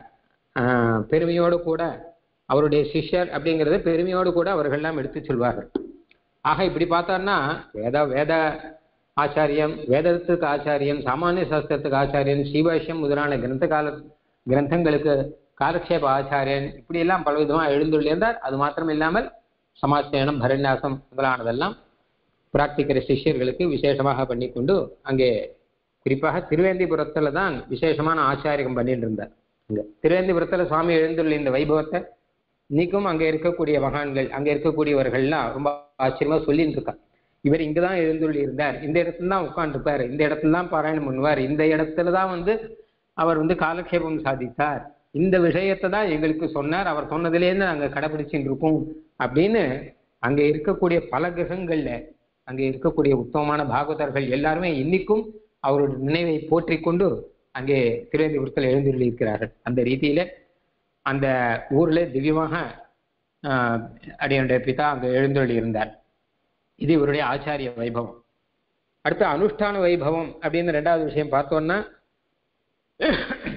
பெருமையோடு கூட அவருடைய சிஷ்யர் அப்படிங்கிறத பெருமையோடு கூட அவர்கள்லாம் எடுத்து சொல்வார்கள் ஆக இப்படி பார்த்தோம்னா வேத வேத ஆச்சாரியம் வேதத்துக்கு ஆச்சாரியம் சாமானிய சாஸ்திரத்துக்கு ஆச்சாரியன் ஸ்ரீபாஷ்யம் முதலான கிரந்த கால கிரந்தங்களுக்கு காலக்ஷேப ஆச்சாரியன் இப்படியெல்லாம் பல விதமாக எழுந்துள்ளிருந்தார் அது மாத்திரம் இல்லாமல் சமாஸ்தேனம் பரநியாசம் முதலானதெல்லாம் பிரார்த்திக்கிற சிஷ்யர்களுக்கு விசேஷமாக பண்ணிக்கொண்டு அங்கே குறிப்பாக திருவேந்திபுரத்தில் தான் விசேஷமான ஆச்சாரியம் பண்ணிட்டு இருந்தார் அங்கே திருவேந்திபுரத்தில் சுவாமி எழுந்துள்ள இந்த வைபவத்தை இன்னைக்கும் அங்கே இருக்கக்கூடிய மகான்கள் அங்கே இருக்கக்கூடியவர்கள்லாம் ரொம்ப ஆச்சரியமா சொல்லிட்டு இருக்கா இவர் இங்கே தான் எழுந்துள்ளி இருந்தார் இந்த இடத்துல தான் உட்காந்துருப்பார் இந்த இடத்துல தான் பாராயணம் பண்ணுவார் இந்த இடத்துல தான் வந்து அவர் வந்து காலக்ஷேபம் சாதித்தார் இந்த விஷயத்தை தான் எங்களுக்கு சொன்னார் அவர் சொன்னதுலேருந்து நாங்கள் கடைபிடிச்சுட்டு இருக்கோம் அப்படின்னு அங்கே இருக்கக்கூடிய பல கிரகங்கள்ல அங்கே இருக்கக்கூடிய உத்தமமான பாகவதர்கள் எல்லாருமே இன்னைக்கும் அவருடைய நினைவை போற்றி கொண்டு அங்கே திருவேந்திபுரத்தில் எழுந்துள்ளி இருக்கிறார்கள் அந்த ரீதியில அந்த ஊர்ல திவ்யமாக அடியனுடைய பிதா அங்கே எழுந்தொழி இருந்தார் இது இவருடைய ஆச்சாரிய வைபவம் அடுத்து அனுஷ்டான வைபவம் அப்படின்னு ரெண்டாவது விஷயம் பார்த்தோம்னா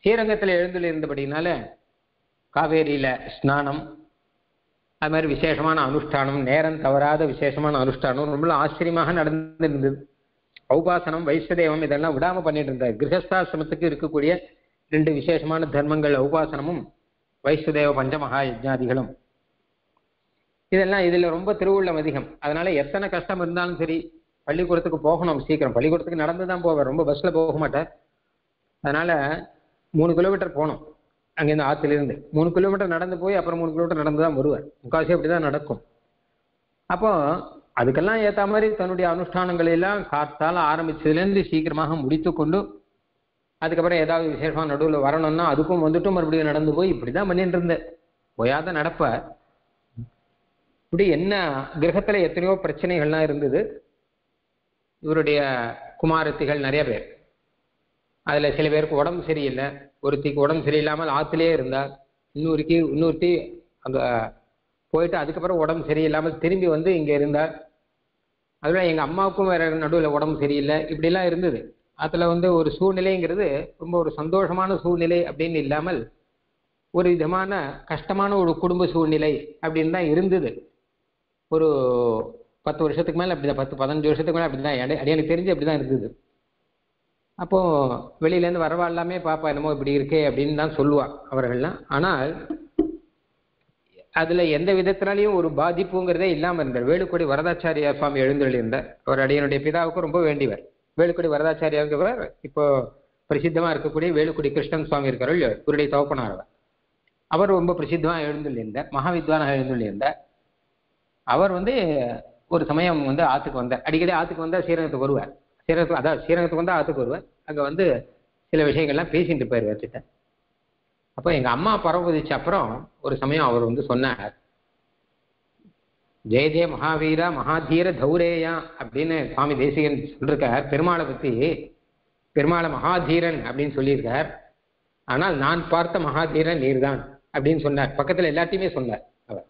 ஸ்ரீரங்கத்தில் எழுந்துள்ள இருந்தபடினால காவேரியில ஸ்நானம் அது மாதிரி விசேஷமான அனுஷ்டானம் நேரம் தவறாத விசேஷமான அனுஷ்டானம் ரொம்ப ஆச்சரியமாக நடந்திருந்தது ஔபாசனம் வைஷ்ணதேவம் இதெல்லாம் விடாம பண்ணிட்டு இருந்தார் கிரகஸ்தாசிரமத்துக்கு இருக்கக்கூடிய ரெண்டு விசேஷமான தர்மங்கள் ஔபாசனமும் வைஷ்ணதேவ பஞ்சமகா யஜ்ஞாதிகளும் இதெல்லாம் இதுல ரொம்ப திருவுள்ளம் அதிகம் அதனால எத்தனை கஷ்டம் இருந்தாலும் சரி பள்ளிக்கூடத்துக்கு போகணும் சீக்கிரம் பள்ளிக்கூடத்துக்கு நடந்து தான் போவேன் ரொம்ப பஸ்ல போக மாட்டேன் அதனால மூணு கிலோமீட்டர் போகணும் அங்கேருந்து ஆற்றுலேருந்து மூணு கிலோமீட்டர் நடந்து போய் அப்புறம் மூணு கிலோமீட்டர் நடந்து தான் வருவார் முக்காசி அப்படி தான் நடக்கும் அப்போ அதுக்கெல்லாம் ஏற்ற மாதிரி தன்னுடைய அனுஷ்டானங்களை எல்லாம் காத்தால ஆரம்பிச்சதுலேருந்து சீக்கிரமாக முடித்து கொண்டு அதுக்கப்புறம் ஏதாவது விசேஷமாக நடுவில் வரணும்னா அதுக்கும் வந்துட்டும் மறுபடியும் நடந்து போய் இப்படி தான் பண்ணிட்டு இருந்தேன் போயாத நடப்ப இப்படி என்ன கிரகத்துல எத்தனையோ பிரச்சனைகள்லாம் இருந்தது இவருடைய குமாரத்திகள் நிறைய பேர் அதுல சில பேருக்கு உடம்பு சரியில்லை ஒருத்திக்கு உடம்பு சரியில்லாமல் ஆத்துலயே இருந்தா இன்னொருத்தி இன்னொருத்தி அங்க போயிட்டு அதுக்கப்புறம் உடம்பு சரியில்லாமல் திரும்பி வந்து இங்க இருந்தா அதுல எங்க அம்மாவுக்கும் வேற நடுவில் உடம்பு சரியில்லை இப்படிலாம் இருந்தது அதுல வந்து ஒரு சூழ்நிலைங்கிறது ரொம்ப ஒரு சந்தோஷமான சூழ்நிலை அப்படின்னு இல்லாமல் ஒரு விதமான கஷ்டமான ஒரு குடும்ப சூழ்நிலை அப்படின்னு தான் இருந்தது ஒரு பத்து வருஷத்துக்கு மேல அப்படிதான் பத்து பதினஞ்சு வருஷத்துக்கு மேல அப்படிதான் என- எனக்கு தெரிஞ்சு அப்படிதான் இருந்தது அப்போ வெளியில இருந்து வரவா எல்லாமே பாப்பா என்னமோ இப்படி இருக்கே அப்படின்னு தான் சொல்லுவா அவர்கள்லாம் ஆனால் அதுல எந்த விதத்தினாலையும் ஒரு பாதிப்புங்கிறதே இல்லாம இருந்தார் வேலுக்குடி வரதாச்சாரியா சுவாமி எழுந்தருளியிருந்தார் அவர் அடியனுடைய பிதாவுக்கு ரொம்ப வேண்டியவர் வேலுக்குடி வரதாச்சாரியாங்கிறவர் இப்போ பிரசித்தமா இருக்கக்கூடிய வேலுக்குடி கிருஷ்ணன் சுவாமி இருக்கிறவர் இவருடைய தகப்பனார் அவர் அவர் ரொம்ப பிரசித்தமா எழுந்துள்ளிருந்தார் மகாவித்வானாக எழுந்துள்ளிருந்தார் அவர் வந்து ஒரு சமயம் வந்து ஆத்துக்கு வந்தார் அடிக்கடி ஆத்துக்கு வந்தா ஸ்ரீரங்கத்துக்கு வருவார் ஸ்ரீரங்கத்துக்கு அதான் ஸ்ரீரங்கத்துக்கு வந்தா ஆத்துக்கு வருவார் அங்க வந்து சில விஷயங்கள்லாம் பேசிட்டு போயிருவார் கிட்ட அப்போ எங்க அம்மா பரவதிச்ச அப்புறம் ஒரு சமயம் அவர் வந்து சொன்னார் ஜெய ஜெய மகாவீரா மகாதீர தௌரேயா அப்படின்னு சுவாமி தேசிகன் சொல்லிருக்கார் பெருமாளை பத்தி பெருமாளை மகாதீரன் அப்படின்னு சொல்லியிருக்கார் ஆனால் நான் பார்த்த மகாதீரன் நீர்தான் அப்படின்னு சொன்னார் பக்கத்துல எல்லாத்தையுமே சொன்னார் அவர்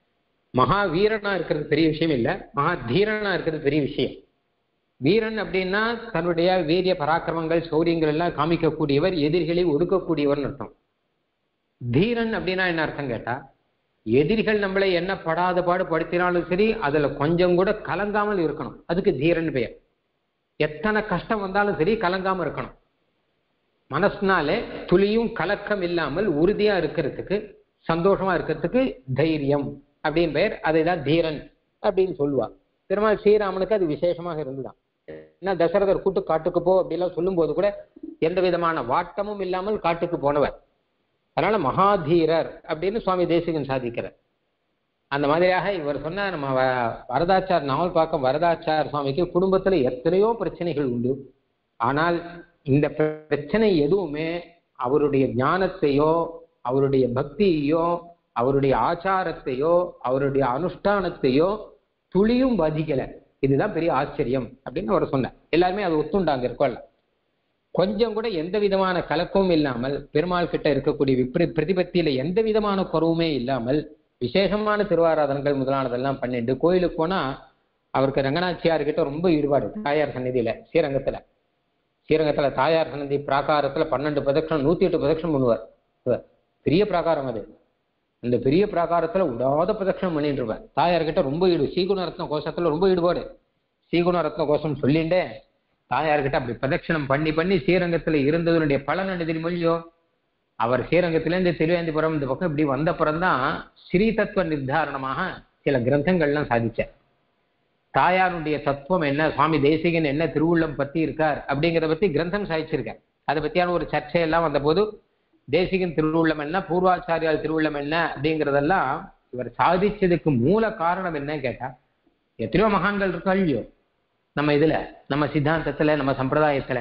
மகாவீரனா இருக்கிறது பெரிய விஷயம் இல்ல மகாதீரனா இருக்கிறது பெரிய விஷயம் வீரன் அப்படின்னா தன்னுடைய வீரிய பராக்கிரமங்கள் சௌரியங்கள் எல்லாம் காமிக்கக்கூடியவர் எதிரிகளை ஒடுக்கக்கூடியவர்னு அர்த்தம் தீரன் அப்படின்னா என்ன அர்த்தம் கேட்டா எதிரிகள் நம்மளை என்ன படாத பாடு படுத்தினாலும் சரி அதுல கொஞ்சம் கூட கலங்காமல் இருக்கணும் அதுக்கு தீரன் பெயர் எத்தனை கஷ்டம் வந்தாலும் சரி கலங்காம இருக்கணும் மனசுனாலே துளியும் கலக்கம் இல்லாமல் உறுதியா இருக்கிறதுக்கு சந்தோஷமா இருக்கிறதுக்கு தைரியம் அப்படின்னு பெயர் அதை தான் தீரன் அப்படின்னு சொல்லுவா திருமால் ஸ்ரீராமனுக்கு அது விசேஷமாக இருந்துதான் ஏன்னா தசரதர் கூட்டு காட்டுக்கு போ அப்படிலாம் சொல்லும்போது கூட எந்த விதமான வாட்டமும் இல்லாமல் காட்டுக்கு போனவர் அதனால மகாதீரர் அப்படின்னு சுவாமி தேசிகன் சாதிக்கிறார் அந்த மாதிரியாக இவர் சொன்ன நம்ம வ- வரதாச்சார் நாவல் பார்க்க வரதாச்சார் சுவாமிக்கு குடும்பத்துல எத்தனையோ பிரச்சனைகள் உண்டு ஆனால் இந்த பிரச்சனை எதுவுமே அவருடைய ஞானத்தையோ அவருடைய பக்தியையோ அவருடைய ஆச்சாரத்தையோ அவருடைய அனுஷ்டானத்தையோ துளியும் பாதிக்கல இதுதான் பெரிய ஆச்சரியம் அப்படின்னு அவர் சொன்னார் எல்லாருமே அது ஒத்துண்டாங்க இருக்கோம்ல கொஞ்சம் கூட எந்த விதமான கலக்கமும் இல்லாமல் பெருமாள் கிட்ட இருக்கக்கூடிய விப்ரி பிரதிபத்தியில எந்த விதமான குறவுமே இல்லாமல் விசேஷமான திருவாராதனங்கள் முதலானதெல்லாம் பண்ணிட்டு கோயிலுக்கு போனா அவருக்கு ரங்கநாச்சியார் கிட்ட ரொம்ப ஈடுபாடு தாயார் சந்நிதியில ஸ்ரீரங்கத்துல ஸ்ரீரங்கத்துல தாயார் சன்னதி பிராகாரத்துல பன்னெண்டு பிரதட்சணம் நூத்தி எட்டு பிரதட்சணம் பண்ணுவார் இவர். பெரிய பிராகாரம் அது அந்த பெரிய பிராகாரத்துல விடாத பிரதட்சணம் பண்ணிட்டு இருப்பார் தாயார் கிட்ட ரொம்ப ஈடு சீகுண ரத்ன கோஷத்துல ரொம்ப ஈடுபாடு சீகுண ரத்ன கோஷம் சொல்லிண்டே தாயார்கிட்ட அப்படி பிரதட்சணம் பண்ணி பண்ணி ஸ்ரீரங்கத்துல இருந்ததனுடைய பலன் என்ன மொழியோ அவர் ஸ்ரீரங்கத்திலேருந்து திருவேந்திபுரம் இந்த பக்கம் இப்படி வந்த தான் ஸ்ரீ தத்துவ நிர்தாரணமாக சில கிரந்தங்கள்லாம் சாதிச்சார் தாயாருடைய தத்துவம் என்ன சுவாமி தேசிகன் என்ன திருவுள்ளம் பத்தி இருக்கார் அப்படிங்கிறத பத்தி கிரந்தம் சாதிச்சிருக்கார் அதை பத்தியான ஒரு சர்ச்சையெல்லாம் வந்தபோது தேசிகன் திருவுள்ளம் என்ன பூர்வாச்சாரியால் திருவுள்ளம் என்ன அப்படிங்கிறதெல்லாம் இவர் சாதிச்சதுக்கு மூல காரணம் என்னன்னு கேட்டா எத்தனையோ மகான்கள் இருக்கா இல்லையோ நம்ம இதுல நம்ம சித்தாந்தத்துல நம்ம சம்பிரதாயத்துல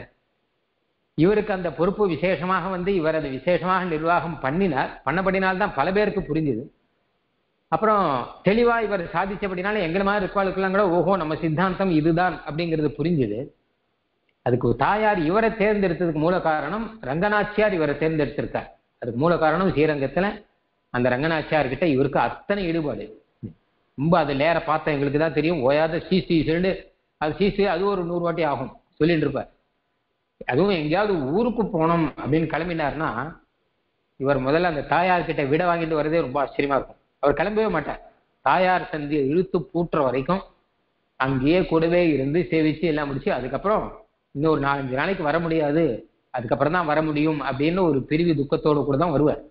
இவருக்கு அந்த பொறுப்பு விசேஷமாக வந்து இவர் அது விசேஷமாக நிர்வாகம் பண்ணினார் பண்ணபடினால்தான் பல பேருக்கு புரிஞ்சுது அப்புறம் தெளிவா இவர் சாதிச்சபடினால எங்களை மாதிரி இருக்கவாளுக்கெல்லாம் கூட ஓஹோ நம்ம சித்தாந்தம் இதுதான் அப்படிங்கிறது புரிஞ்சுது அதுக்கு தாயார் இவரை தேர்ந்தெடுத்ததுக்கு மூல காரணம் ரங்கநாச்சியார் இவரை தேர்ந்தெடுத்திருக்கார் அதுக்கு மூல காரணம் ஸ்ரீரங்கத்துல அந்த ரங்கநாச்சியார் கிட்ட இவருக்கு அத்தனை ஈடுபாடு ரொம்ப அது நேர பார்த்தா எங்களுக்கு தான் தெரியும் ஓயாத சீசி சொல்லிட்டு அது சீசி அது ஒரு நூறு வாட்டி ஆகும் சொல்லிட்டு இருப்பார் அதுவும் எங்கேயாவது ஊருக்கு போனோம் அப்படின்னு கிளம்பினார்னா இவர் முதல்ல அந்த தாயார் கிட்ட விட வாங்கிட்டு வரதே ரொம்ப ஆச்சரியமா இருக்கும் அவர் கிளம்பவே மாட்டார் தாயார் சந்தியை இழுத்து பூட்டுற வரைக்கும் அங்கேயே கூடவே இருந்து சேவிச்சு எல்லாம் முடிச்சு அதுக்கப்புறம் இன்னும் ஒரு நாலஞ்சு நாளைக்கு வர முடியாது அதுக்கப்புறம் தான் வர முடியும் அப்படின்னு ஒரு பிரிவு துக்கத்தோடு கூட தான் வருவார்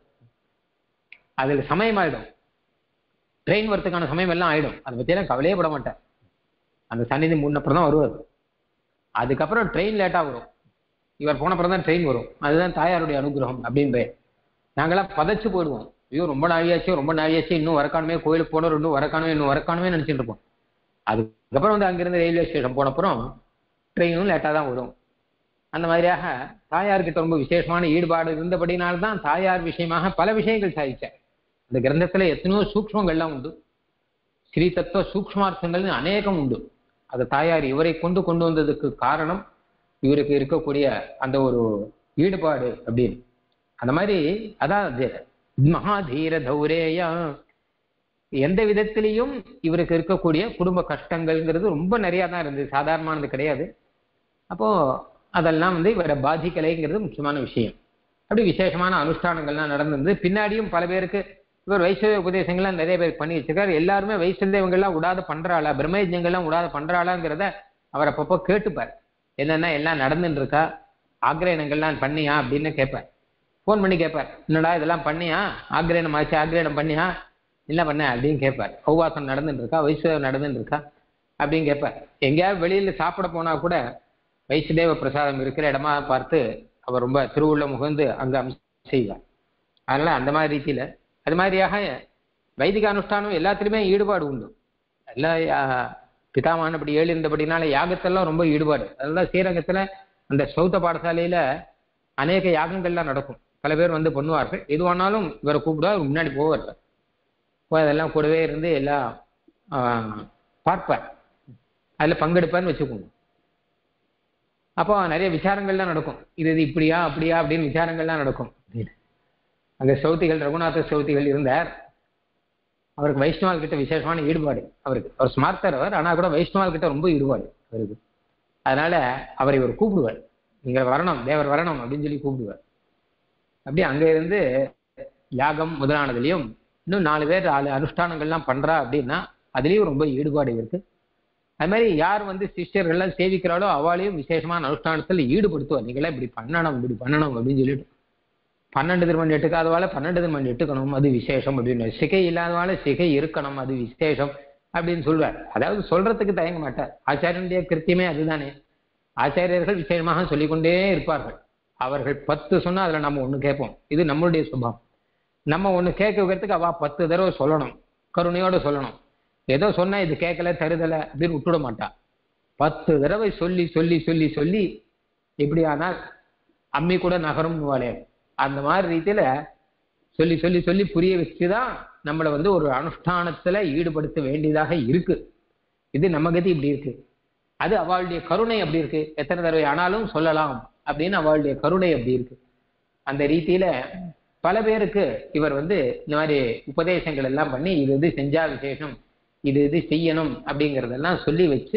அதுல சமயம் ஆயிடும் ட்ரெயின் வரதுக்கான சமயம் எல்லாம் ஆயிடும் அதை பற்றியெல்லாம் கவலையே பட மாட்டார் அந்த சன்னிதி மூணப்பறம் தான் வருவார் அதுக்கப்புறம் ட்ரெயின் லேட்டாக வரும் இவர் போனப்புறம் தான் ட்ரெயின் வரும் அதுதான் தாயாருடைய அனுகிரகம் அப்படின்ற நாங்களாம் பதைச்சு போயிடுவோம் ஐயோ ரொம்ப நாழியாச்சு ரொம்ப நாழியாச்சு இன்னும் வரக்கானுமே கோயிலுக்கு போனோம் இன்னும் வரக்கானுமே இன்னும் வரக்கானுமே நினச்சிட்டு இருப்போம் அதுக்கப்புறம் வந்து அங்கிருந்து ரயில்வே ஸ்டேஷன் போனப்புறம் ட்ரெயினும் லேட்டாக தான் வரும் அந்த மாதிரியாக தாயார்கிட்ட ரொம்ப விசேஷமான ஈடுபாடு இருந்தபடினால்தான் தாயார் விஷயமாக பல விஷயங்கள் சாதிச்சார் இந்த கிரந்தத்துல எத்தனையோ சூக்ஷ்மங்கள்லாம் உண்டு ஸ்ரீ தத்துவ சூக்ஷ்மார்த்தங்கள் அநேகம் உண்டு அது தாயார் இவரை கொண்டு கொண்டு வந்ததுக்கு காரணம் இவருக்கு இருக்கக்கூடிய அந்த ஒரு ஈடுபாடு அப்படின்னு அந்த மாதிரி அதான் அது மகாதீர தௌரேயா எந்த விதத்திலையும் இவருக்கு இருக்கக்கூடிய குடும்ப கஷ்டங்கள்ங்கிறது ரொம்ப நிறையா தான் இருந்தது சாதாரணமானது கிடையாது அப்போ அதெல்லாம் வந்து இவரை பாதிக்கலைங்கிறது முக்கியமான விஷயம் அப்படி விசேஷமான அனுஷ்டானங்கள்லாம் நடந்திருந்து பின்னாடியும் பல பேருக்கு இவர் வைஷ்ணவ உபதேசங்கள்லாம் நிறைய பேர் பண்ணி வச்சிருக்காரு எல்லாருமே வைஷ்ணவங்கள்லாம் விடாத பண்றாளா பிரம்மயஜங்கள்லாம் விடாத பண்றாளாங்கிறத அவர் அப்பப்போ கேட்டுப்பார் என்னென்ன எல்லாம் நடந்துட்டு இருக்கா ஆக்ரயணங்கள்லாம் பண்ணியா அப்படின்னு கேட்பார் ஃபோன் பண்ணி கேட்பார் என்னடா இதெல்லாம் பண்ணியா ஆக்ரயணம் ஆச்சு ஆக்ரயணம் பண்ணியா என்ன பண்ண அப்படின்னு கேட்பார் உபவாசம் நடந்துட்டு இருக்கா வைஷ்ணவம் நடந்துட்டு இருக்கா அப்படின்னு கேட்பார் எங்கேயாவது வெளியில சாப்பிட போனா கூட வைஷ்ணதேவ பிரசாதம் இருக்கிற இடமா பார்த்து அவர் ரொம்ப திருவுள்ள முகந்து அங்க செய்வார் அதனால அந்த மாதிரி ரீதியில அது மாதிரியாக வைதிக அனுஷ்டானம் எல்லாத்துலேயுமே ஈடுபாடு உண்டு எல்லா பிதாமான அப்படி ஏழு இருந்தபடினால யாகத்தெல்லாம் ரொம்ப ஈடுபாடு அதனால ஸ்ரீரங்கத்துல அந்த சௌத்த பாடசாலையில அநேக யாகங்கள்லாம் நடக்கும் பல பேர் வந்து பண்ணுவார்கள் எதுவானாலும் இவரை கூப்பிடுவா முன்னாடி போவார் போய் அதெல்லாம் கூடவே இருந்து எல்லாம் பார்ப்பார் அதில் பங்கெடுப்பார்னு வச்சுக்கோங்க அப்போ நிறைய விசாரங்கள்லாம் நடக்கும் இது இது இப்படியா அப்படியா அப்படின்னு விசாரங்கள்லாம் நடக்கும் அங்கே சௌத்திகள் ரகுநாத சௌத்திகள் இருந்தார் அவருக்கு வைஷ்ணவால் கிட்ட விசேஷமான ஈடுபாடு அவருக்கு அவர் ஸ்மார்த்தர் அவர் ஆனால் கூட வைஷ்ணவால் கிட்ட ரொம்ப ஈடுபாடு அவருக்கு அதனால அவர் இவர் கூப்பிடுவார் நீங்கள் வரணும் தேவர் வரணும் அப்படின்னு சொல்லி கூப்பிடுவார் அப்படி அங்கே இருந்து யாகம் முதலானதுலையும் இன்னும் நாலு பேர் நாலு அனுஷ்டானங்கள்லாம் பண்றா அப்படின்னா அதுலேயும் ரொம்ப ஈடுபாடு இருக்கு அது மாதிரி யார் வந்து சிஷ்யர்கள்லாம் சேவிக்கிறாளோ அவளையும் விசேஷமான அனுஷ்டானத்தில் ஈடுபடுத்துவார் நீங்களாம் இப்படி பண்ணணும் இப்படி பண்ணணும் அப்படின்னு சொல்லிட்டு பன்னெண்டு திருமணி எட்டுக்காதவால பன்னெண்டு திருமணி எட்டுக்கணும் அது விசேஷம் அப்படின்னு சிகை இல்லாதவால சிகை இருக்கணும் அது விசேஷம் அப்படின்னு சொல்வார் அதாவது சொல்றதுக்கு தயங்க மாட்டார் ஆச்சாரியனுடைய கிருத்தியமே அதுதானே ஆச்சாரியர்கள் விசேஷமாக சொல்லிக்கொண்டே இருப்பார்கள் அவர்கள் பத்து சொன்னா அதுல நம்ம ஒண்ணு கேட்போம் இது நம்மளுடைய சுபம் நம்ம ஒண்ணு கேட்க வைக்கிறதுக்கு அவ பத்து தடவை சொல்லணும் கருணையோட சொல்லணும் ஏதோ சொன்னா இது கேட்கல தருதல அப்படின்னு விட்டுட மாட்டா பத்து தடவை சொல்லி சொல்லி சொல்லி சொல்லி எப்படியானால் அம்மி கூட நகரும் வாழே அந்த மாதிரி ரீதியில சொல்லி சொல்லி சொல்லி புரிய வச்சுதான் நம்மளை வந்து ஒரு அனுஷ்டானத்துல ஈடுபடுத்த வேண்டியதாக இருக்கு இது நம்ம கதி இப்படி இருக்கு அது அவளுடைய கருணை அப்படி இருக்கு எத்தனை தடவை ஆனாலும் சொல்லலாம் அப்படின்னு அவளுடைய கருணை அப்படி இருக்கு அந்த ரீதியில பல பேருக்கு இவர் வந்து இந்த மாதிரி உபதேசங்கள் எல்லாம் பண்ணி இது இது செஞ்சா விசேஷம் இது இது செய்யணும் அப்படிங்கிறதெல்லாம் சொல்லி வச்சு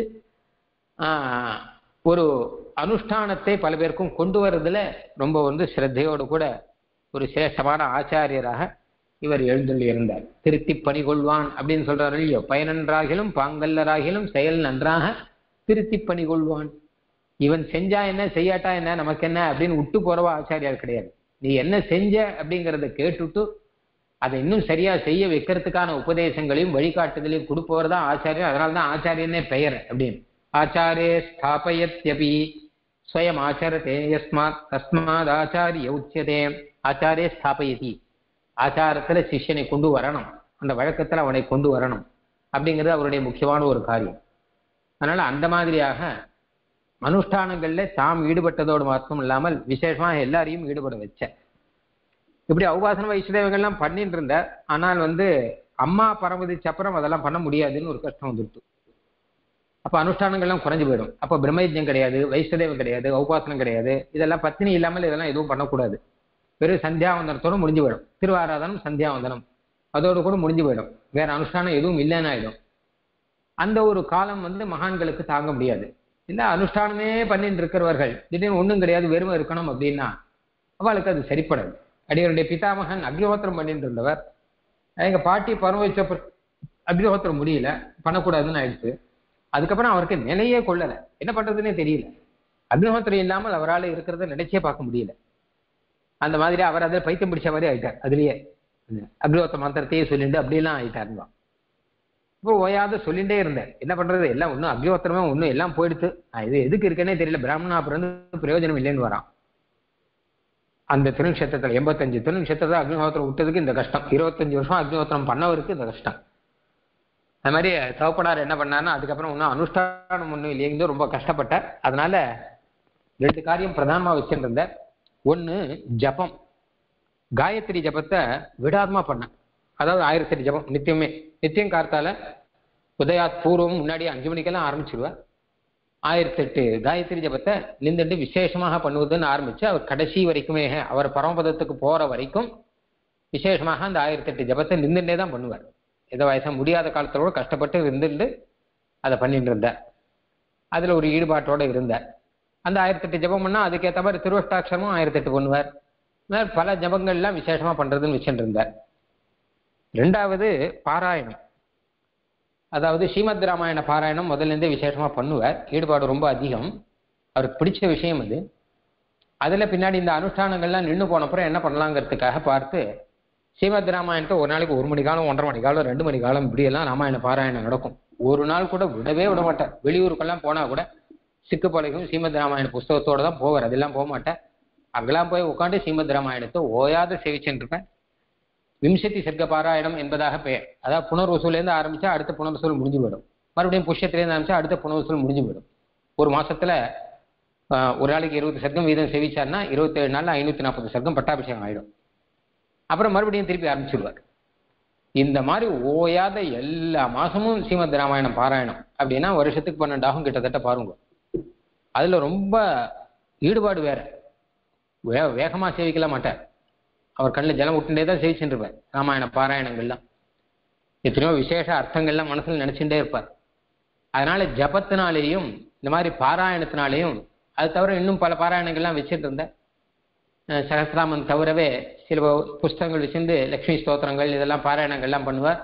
ஒரு அனுஷ்டானத்தை பல பேருக்கும் கொண்டு வர்றதுல ரொம்ப வந்து ஸ்ரத்தையோடு கூட ஒரு சிரேஷ்டமான ஆச்சாரியராக இவர் எழுந்துள்ளி இருந்தார் திருத்தி பணி கொள்வான் அப்படின்னு சொல்றாரு இல்லையோ பயனன்றாகிலும் பாங்கல்லராகிலும் செயல் நன்றாக திருத்தி பணி கொள்வான் இவன் செஞ்சா என்ன செய்யாட்டா என்ன நமக்கு என்ன அப்படின்னு விட்டு போறவா ஆச்சாரியார் கிடையாது நீ என்ன செஞ்ச அப்படிங்கிறத கேட்டுட்டு அதை இன்னும் சரியா செய்ய வைக்கிறதுக்கான உபதேசங்களையும் வழிகாட்டுதலையும் கொடுப்பவர் தான் ஆச்சாரியர் அதனால தான் ஆச்சாரியனே பெயர் அப்படின்னு ஆச்சாரே ஸ்தாபயத்யபி ஸ்வயம் ஆச்சரத்தே யஸ்மாத் தஸ்மாத் ஆச்சாரிய உச்சியதே ஆச்சாரே ஸ்தாபயதி ஆச்சாரத்துல சிஷ்யனை கொண்டு வரணும் அந்த வழக்கத்துல அவனை கொண்டு வரணும் அப்படிங்கிறது அவருடைய முக்கியமான ஒரு காரியம் அதனால அந்த மாதிரியாக அனுஷ்டானங்கள்ல தாம் ஈடுபட்டதோடு மாத்திரம் இல்லாமல் விசேஷமாக எல்லாரையும் ஈடுபட வச்ச இப்படி உபாசன வைஷ்ணவங்கள்லாம் பண்ணிட்டு இருந்தார் ஆனால் வந்து அம்மா பரமதிச்ச அப்புறம் அதெல்லாம் பண்ண முடியாதுன்னு ஒரு கஷ்டம் வந்துடுத்து அப்ப அனுஷ்டானங்கள்லாம் குறைஞ்சு போயிடும் அப்ப பிரம்மயஜம் கிடையாது வைஷ்ணதேவம் கிடையாது உபாசனம் கிடையாது இதெல்லாம் பத்தினி இல்லாமல் இதெல்லாம் எதுவும் பண்ணக்கூடாது வெறும் சந்தியாவந்தனத்தோட முடிஞ்சு போயிடும் திருவாராதனம் சந்தியாவந்தனம் அதோடு கூட முடிஞ்சு போயிடும் வேற அனுஷ்டானம் எதுவும் இல்லைன்னு ஆயிடும் அந்த ஒரு காலம் வந்து மகான்களுக்கு தாங்க முடியாது இல்லை அனுஷ்டானமே பண்ணிட்டு இருக்கிறவர்கள் திடீர்னு ஒன்றும் கிடையாது வெறுமை இருக்கணும் அப்படின்னா அவளுக்கு அது சரிப்படாது அடியனுடைய பிதாமகன் அக்னிஹோத்திரம் பண்ணிட்டு இருந்தவர் எங்க பாட்டி பரமவிச்ச அக்னிஹோத்திரம் முடியல பண்ணக்கூடாதுன்னு ஆயிடுச்சு அதுக்கப்புறம் அவருக்கு நிலையே கொள்ளலை என்ன பண்றதுன்னே தெரியல அக்னிஹோத்திரம் இல்லாமல் அவரால் இருக்கிறத நினைச்சே பார்க்க முடியல அந்த மாதிரி அவர் அதில் பைத்தியம் பிடிச்ச மாதிரி ஆயிட்டார் அதுலயே அக்னிஹோத்திர மந்திரத்தையே சொல்லிட்டு அப்படிலாம் ஆயிட்டாருங்க இப்போ ஓயாத சொல்லிட்டே இருந்தேன் என்ன பண்றது எல்லாம் ஒன்றும் அக்னிஹோத்திரமே ஒன்றும் எல்லாம் போயிடுத்து நான் இது எதுக்கு இருக்கேனே தெரியல பிராமணா அப்புறம் பிரயோஜனம் இல்லைன்னு வரான் அந்த திருநக்ஷத்திரத்தில் எண்பத்தஞ்சு திருநக்ஷத்திரத்தில் அக்னிஹோத்திரம் விட்டதுக்கு இந்த கஷ்டம் இருபத்தஞ்சு வருஷம் அக்னிஹோத்திரம் பண்ணவருக்கு இந்த கஷ்டம் அது மாதிரி தவப்படார் என்ன பண்ணாருன்னா அதுக்கப்புறம் ஒன்றும் அனுஷ்டானம் ஒன்றும் இல்லைங்க ரொம்ப கஷ்டப்பட்டார் அதனால ரெண்டு காரியம் பிரதானமாக வச்சுருந்தார் ஒன்று ஜபம் காயத்ரி ஜபத்தை விடாதமா பண்ண அதாவது ஆயிரத்தெட்டு ஜபம் நித்தியமே நித்தியம் கார்த்தால உதயாத் பூர்வம் முன்னாடி அஞ்சு மணிக்கெல்லாம் ஆரம்பிச்சிருவார் ஆயிரத்தெட்டு காயத்ரி ஜபத்தை நின்றுட்டு விசேஷமாக பண்ணுவதுன்னு ஆரம்பிச்சு அவர் கடைசி வரைக்குமே அவர் பரமபதத்துக்கு போற வரைக்கும் விசேஷமாக அந்த ஆயிரத்தெட்டு ஜபத்தை நின்றுட்டே தான் பண்ணுவார் எதோ வயசா முடியாத காலத்தோட கஷ்டப்பட்டு இருந்துட்டு அதை பண்ணிட்டு இருந்தார் அதுல ஒரு ஈடுபாட்டோட இருந்தார் அந்த ஆயிரத்தெட்டு ஜபம் பண்ணா அதுக்கேற்ற மாதிரி திருவஷ்டாட்சரமும் ஆயிரத்தெட்டு பண்ணுவார் இந்த மாதிரி பல ஜபங்கள்லாம் விசேஷமா பண்றதுன்னு வச்சுட்டு இருந்தார் ரெண்டாவது பாராயணம் அதாவது ஸ்ரீமத் ராமாயண பாராயணம் முதல்ல இருந்தே விசேஷமா பண்ணுவார் ஈடுபாடு ரொம்ப அதிகம் அவருக்கு பிடிச்ச விஷயம் அது அதுல பின்னாடி இந்த அனுஷ்டானங்கள்லாம் நின்று போனப்புறம் என்ன பண்ணலாங்கிறதுக்காக பார்த்து ஸ்ரீமத் ராமாயணத்தை ஒரு நாளைக்கு ஒரு மணி காலம் ஒன்றரை மணி காலம் ரெண்டு மணி காலம் இப்படியெல்லாம் ராமாயண பாராயணம் நடக்கும் ஒரு நாள் கூட விடவே விட மாட்டார் வெளியூருக்கெல்லாம் போனா கூட சிக்கு பழகும் ஸ்ரீமத் ராமாயண புஸ்தகத்தோட தான் போவார் அதெல்லாம் போக மாட்டேன் அங்கெல்லாம் போய் உட்காந்து ஸ்ரீமத் ராமாயணத்தை ஓயாத சேவிச்சுட்டு இருப்பேன் விம்சதி சர்க்க பாராயணம் என்பதாக பெயர் அதாவது புனர்வசூலேருந்து ஆரம்பிச்சா அடுத்த புனர்வசூல் முடிஞ்சு போயிடும் மறுபடியும் புஷ்யத்திலேருந்து ஆரம்பிச்சா அடுத்த புனர்வசூல் முடிஞ்சு போயிடும் ஒரு மாசத்துல ஆஹ், ஒரு நாளைக்கு இருபது சர்க்கம் வீதம் சேவிச்சார்னா இருபத்தேழு நாள்ல ஐநூத்தி நாற்பது சர்க்கம் பட்டாபிஷேகம் ஆயிடும் அப்புறம் மறுபடியும் திருப்பி ஆரம்பிச்சிருவார் இந்த மாதிரி ஓயாத எல்லா மாசமும் ஸ்ரீமத் ராமாயணம் பாராயணம் அப்படின்னா வருஷத்துக்கு பன்னெண்டாகும் கிட்டத்தட்ட பாருங்க அதுல ரொம்ப ஈடுபாடு வேற வே வேகமா சேவிக்கல மாட்டார் அவர் கண்ணில் ஜலம் விட்டுட்டே தான் சேவிச்சுட்டு இருப்பார் ராமாயண பாராயணங்கள்லாம் எத்தனையோ விசேஷ அர்த்தங்கள்லாம் மனசுல நினைச்சுட்டே இருப்பார் அதனால ஜபத்தினாலேயும் இந்த மாதிரி பாராயணத்தினாலேயும் அது தவிர இன்னும் பல பாராயணங்கள்லாம் வச்சுட்டு இருந்தேன் அஹ் சகஸ்ராமன் தவிரவே சில புஸ்தகங்கள் வச்சிருந்து லக்ஷ்மி ஸ்தோத்திரங்கள் இதெல்லாம் பாராயணங்கள்லாம் பண்ணுவார்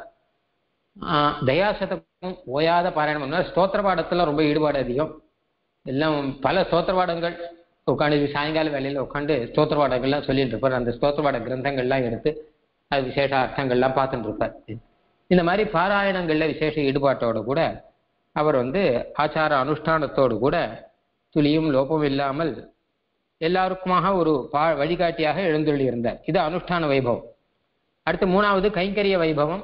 ஆஹ் தயாசதக்கும் ஓயாத பாராயணம் பண்ணுவார் ஸ்தோத்திர பாடத்துல ரொம்ப ஈடுபாடு அதிகம் எல்லாம் பல ஸ்தோத்திர பாடங்கள் உட்காந்து சாயங்கால வேலையில உட்காந்து ஸ்தோத்திர பாடங்கள்லாம் சொல்லிட்டு இருப்பார் அந்த ஸ்தோத்திர பாட கிரந்தங்கள்லாம் எடுத்து அது விசேஷ அர்த்தங்கள்லாம் பார்த்துட்டு இருப்பார் இந்த மாதிரி பாராயணங்கள்ல விசேஷ ஈடுபாட்டோடு கூட அவர் வந்து ஆச்சார அனுஷ்டானத்தோடு கூட துளியும் லோபம் இல்லாமல் எல்லாருக்குமாக ஒரு பா வழிகாட்டியாக எழுந்தொள்ளி இருந்தார் இது அனுஷ்டான வைபவம் அடுத்து மூணாவது கைங்கரிய வைபவம்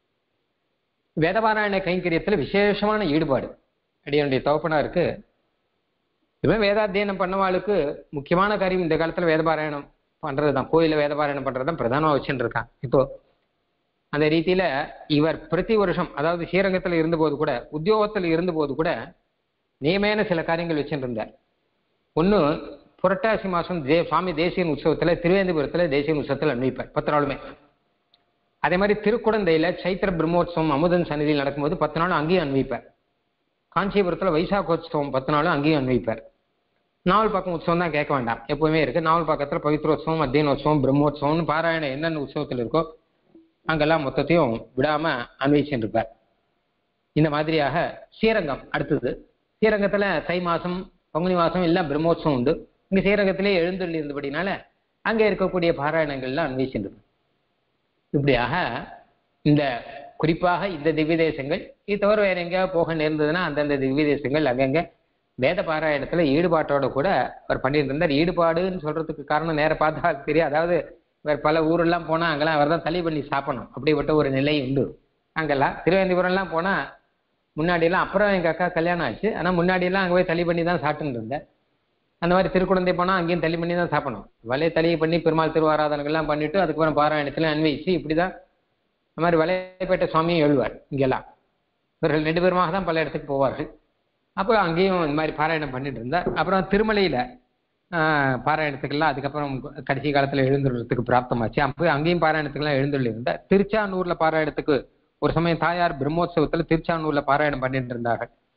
வேதபாராயண கைங்கரியத்துல விசேஷமான ஈடுபாடு அடியனுடைய தகப்பனாருக்கு இவன் வேதாத்தியனம் பண்ணவாளுக்கு முக்கியமான காரியம் இந்த காலத்துல வேதபாராயணம் பண்றதுதான் கோயில வேதபாராயணம் பண்றதுதான் பிரதானமா வச்சுட்டு இருக்கான் இப்போ அந்த ரீதியில இவர் பிரதி வருஷம் அதாவது ஸ்ரீரங்கத்துல இருந்தபோது கூட உத்தியோகத்துல இருந்தபோது கூட நியமேன சில காரியங்கள் வச்சுட்டு இருந்தார் ஒண்ணு புரட்டாசி மாசம் தே சுவாமி தேசியன் உற்சவத்துல திருவேந்திபுரத்துல தேசியன் உற்சவத்துல அன்வைப்பார் பத்து நாளுமே அதே மாதிரி திருக்குடந்தையில சைத்திர பிரம்மோற்சவம் அமுதன் சந்நிதியில் நடக்கும்போது பத்து நாள் அங்கேயும் அன்வைப்பார் காஞ்சிபுரத்துல வைசாகோத்சவம் பத்து நாளும் அங்கேயும் அன்வைப்பார் நாவல் பக்கம் உற்சவம் தான் கேட்க வேண்டாம் எப்பவுமே இருக்கு நாவல் பக்கத்துல பவித்ரோத்சவம் அத்தியனோத்சவம் பிரம்மோற்சவம்னு பாராயணம் என்னென்ன உற்சவத்தில் இருக்கோ அங்கெல்லாம் மொத்தத்தையும் விடாம அன்வைச்சுட்டு இருப்பார் இந்த மாதிரியாக ஸ்ரீரங்கம் அடுத்தது ஸ்ரீரங்கத்துல தை மாசம் பங்குனி மாசம் எல்லாம் பிரம்மோற்சவம் உண்டு இங்க ஸ்ரீரங்கத்திலே எழுந்தள்ளி இருந்தபடினால அங்க இருக்கக்கூடிய பாராயணங்கள்லாம் அன்வைச்சுட்டு இருப்பார் இப்படியாக இந்த குறிப்பாக இந்த திவ்ய தேசங்கள் இது தவிர வேற எங்கேயாவது போக நேர்ந்ததுன்னா அந்தந்த திவ்ய தேசங்கள் அங்கங்க வேத பாராயணத்துல ஈடுபாட்டோட கூட அவர் பண்ணிட்டு இருந்தார் ஈடுபாடுன்னு சொல்றதுக்கு காரணம் நேர பார்த்தா தெரியும் அதாவது வேற பல ஊரெல்லாம் போனா அங்கெல்லாம் அவர் தான் தள்ளி பண்ணி சாப்பிடணும் அப்படிப்பட்ட ஒரு நிலை உண்டு அங்கெல்லாம் திருவேந்திபுரம்லாம் போனா முன்னாடி எல்லாம் அப்புறம் எங்க அக்கா கல்யாணம் ஆச்சு ஆனா முன்னாடி எல்லாம் அங்க போய் தள்ளி பண்ணி தான் சாப்பிட்டுட்டு இருந்தேன் அந்த மாதிரி திருக்குழந்தை போனா அங்கேயும் தள்ளி பண்ணி தான் சாப்பிடணும் வலையை தள்ளி பண்ணி பெருமாள் திருவாராதனங்கள்லாம் பண்ணிட்டு அதுக்கப்புறம் பாராயணத்துல அன்வயிச்சு இப்படிதான் இந்த மாதிரி வலையப்பேட்டை சுவாமியும் எழுவார் இங்கெல்லாம் இவர்கள் ரெண்டு பேருமாக தான் பல இடத்துக்கு போவார்கள் அப்புறம் அங்கேயும் இந்த மாதிரி பாராயணம் பண்ணிட்டு இருந்தார் அப்புறம் திருமலையில ஆஹ், பாராயணத்துக்கெல்லாம் அதுக்கப்புறம் கடைசி காலத்துல எழுந்துள்ளதுக்கு பிராப்தமாச்சு அப்போ அங்கேயும் பாராயணத்துக்கெல்லாம் எழுந்துள்ளி இருந்தார் திருச்சானூர்ல பாராயணத்துக்கு ஒரு சமயம் தாயார் பிரம்மோற்சவத்துல திருச்சானூர்ல பாராயணம் பண்ணிட்டு இருந்தார்கள்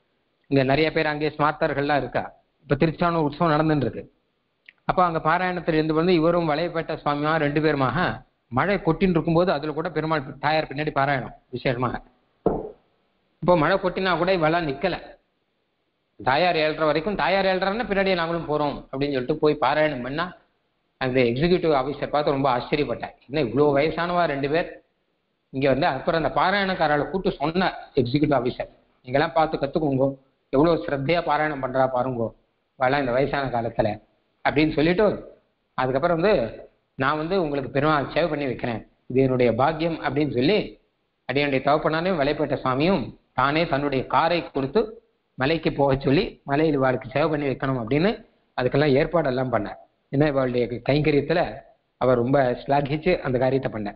இங்க நிறைய பேர் அங்கே ஸ்மார்த்தர்கள்லாம் இருக்கா இப்ப திருச்சானூர் உற்சவம் நடந்துட்டு இருக்கு அப்போ அங்க பாராயணத்தில் இருந்து வந்து இவரும் வளையப்பேட்ட சுவாமியா ரெண்டு பேருமாக மழை கொட்டின்னு இருக்கும்போது அதுல கூட பெருமாள் தாயார் பின்னாடி பாராயணம் விசேஷமாக இப்போ மழை கொட்டினா கூட இவெல்லாம் நிக்கல தாயார் ஏழ்ற வரைக்கும் தாயார் ஏழ்றான்னா பின்னாடியே நாங்களும் போறோம் அப்படின்னு சொல்லிட்டு போய் பாராயணம் பண்ணா அந்த எக்ஸிக்யூட்டிவ் ஆஃபீஸர் பார்த்து ரொம்ப ஆச்சரியப்பட்டேன் என்ன இவ்வளோ வயசானவா ரெண்டு பேர் இங்க வந்து அப்புறம் அந்த பாராயணக்காரால கூட்டு சொன்ன எக்ஸிக்யூட்டிவ் ஆஃபீஸர் நீங்களாம் பார்த்து கத்துக்கோங்க எவ்வளவு ஸ்ரத்தையா பாராயணம் பண்றா பாருங்கோ வரலாம் இந்த வயசான காலத்துல அப்படின்னு சொல்லிட்டு அதுக்கப்புறம் வந்து நான் வந்து உங்களுக்கு பெருமாள் சேவை பண்ணி வைக்கிறேன் இது என்னுடைய பாக்கியம் அப்படின்னு சொல்லி அடியனுடைய தவப்பனாரையும் வலைப்பேட்ட சுவாமியும் தானே தன்னுடைய காரை கொடுத்து மலைக்கு போக சொல்லி மலையில் இவாளுக்கு சேவை பண்ணி வைக்கணும் அப்படின்னு அதுக்கெல்லாம் ஏற்பாடெல்லாம் பண்ணார் ஏன்னா இவளுடைய கைங்கரியத்துல அவர் ரொம்ப ஸ்லாகிச்சு அந்த காரியத்தை பண்ணார்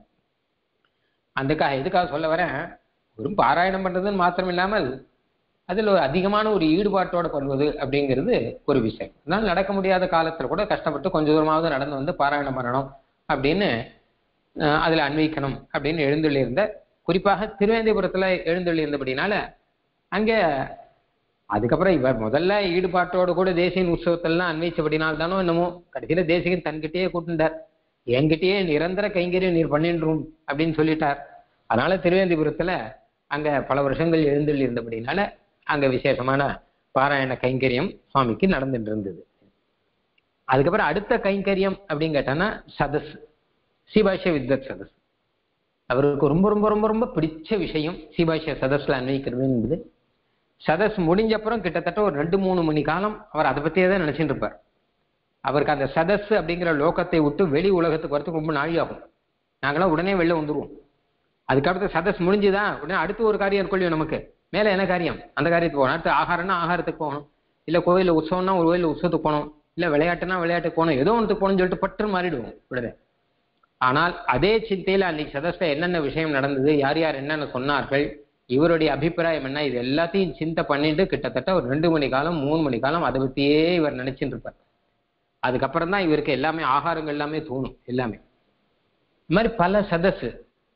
அதுக்காக எதுக்காக சொல்ல வரேன் வெறும் பாராயணம் பண்றதுன்னு மாத்திரம் இல்லாமல் அதில் ஒரு அதிகமான ஒரு ஈடுபாட்டோட பண்ணுவது அப்படிங்கிறது ஒரு விஷயம் அதனால நடக்க முடியாத காலத்துல கூட கஷ்டப்பட்டு கொஞ்ச தூரமாவது நடந்து வந்து பாராயணம் பண்ணணும் அப்படின்னு அஹ், அதுல அன்வைக்கணும் அப்படின்னு எழுந்தொள்ளியிருந்த குறிப்பாக திருவேந்திபுரத்துல எழுந்தொள்ளியிருந்தபடினால அங்கே அதுக்கப்புறம் இவர் முதல்ல ஈடுபாட்டோட கூட தேசியன் உற்சவத்திலாம் அன்வைச்சபடினால் தானோ என்னமோ கடைசியில தேசிகன் தன்கிட்டயே கூட்டுண்டார் என்கிட்டயே நிரந்தர கைங்கரியம் நீர் பண்ணின்றும் அப்படின்னு சொல்லிட்டார் அதனால திருவேந்திபுரத்துல அங்க பல வருஷங்கள் எழுந்தள்ளி இருந்தபடினால அங்க விசேஷமான பாராயண கைங்கரியம் சுவாமிக்கு நடந்துட்டு இருந்தது அதுக்கப்புறம் அடுத்த கைங்கரியம் அப்படின்னு கேட்டான்னா சதஸ் சீபாஷ்ய வித்வத் சதஸ் அவருக்கு ரொம்ப ரொம்ப ரொம்ப ரொம்ப பிடிச்ச விஷயம் சீபாஷ்ய சதஸ்ல அன்வைக்கிறது என்பது சதஸ் முடிஞ்ச அப்புறம் கிட்டத்தட்ட ஒரு ரெண்டு மூணு மணி காலம் அவர் அதை பத்தியே தான் நினைச்சிட்டு இருப்பார் அவருக்கு அந்த சதஸ் அப்படிங்கிற லோகத்தை விட்டு வெளி உலகத்துக்கு வரதுக்கு ரொம்ப நாழி ஆகும் நாங்களாம் உடனே வெளில வந்துருவோம் அதுக்கடுத்து சதஸ் முடிஞ்சுதான் உடனே அடுத்து ஒரு காரியம் இருக்கும் நமக்கு மேல என்ன காரியம் அந்த காரியத்துக்கு போகணும் அடுத்து ஆகாரம்னா ஆகாரத்துக்கு போகணும் இல்ல கோயில்ல உற்சவம்னா ஒரு கோயில்ல உற்சவத்துக்கு போகணும் இல்ல விளையாட்டுனா விளையாட்டுக்கு போகணும் ஏதோ ஒன்றுக்கு போகணும்னு சொல்லிட்டு பற்று மாறிடுவோம் உடனே ஆனால் அதே சிந்தையில அன்னைக்கு சதஸ்ல என்னென்ன விஷயம் நடந்தது யார் யார் என்னென்ன சொன்னார்கள் இவருடைய அபிப்பிராயம் என்ன இது எல்லாத்தையும் சிந்தை பண்ணிட்டு கிட்டத்தட்ட ஒரு ரெண்டு மணி காலம் மூணு மணி காலம் அதை பத்தியே இவர் நினைச்சிட்டு இருப்பார் அதுக்கப்புறம் தான் இவருக்கு எல்லாமே ஆகாரங்கள் எல்லாமே தோணும் எல்லாமே இது மாதிரி பல சதஸ்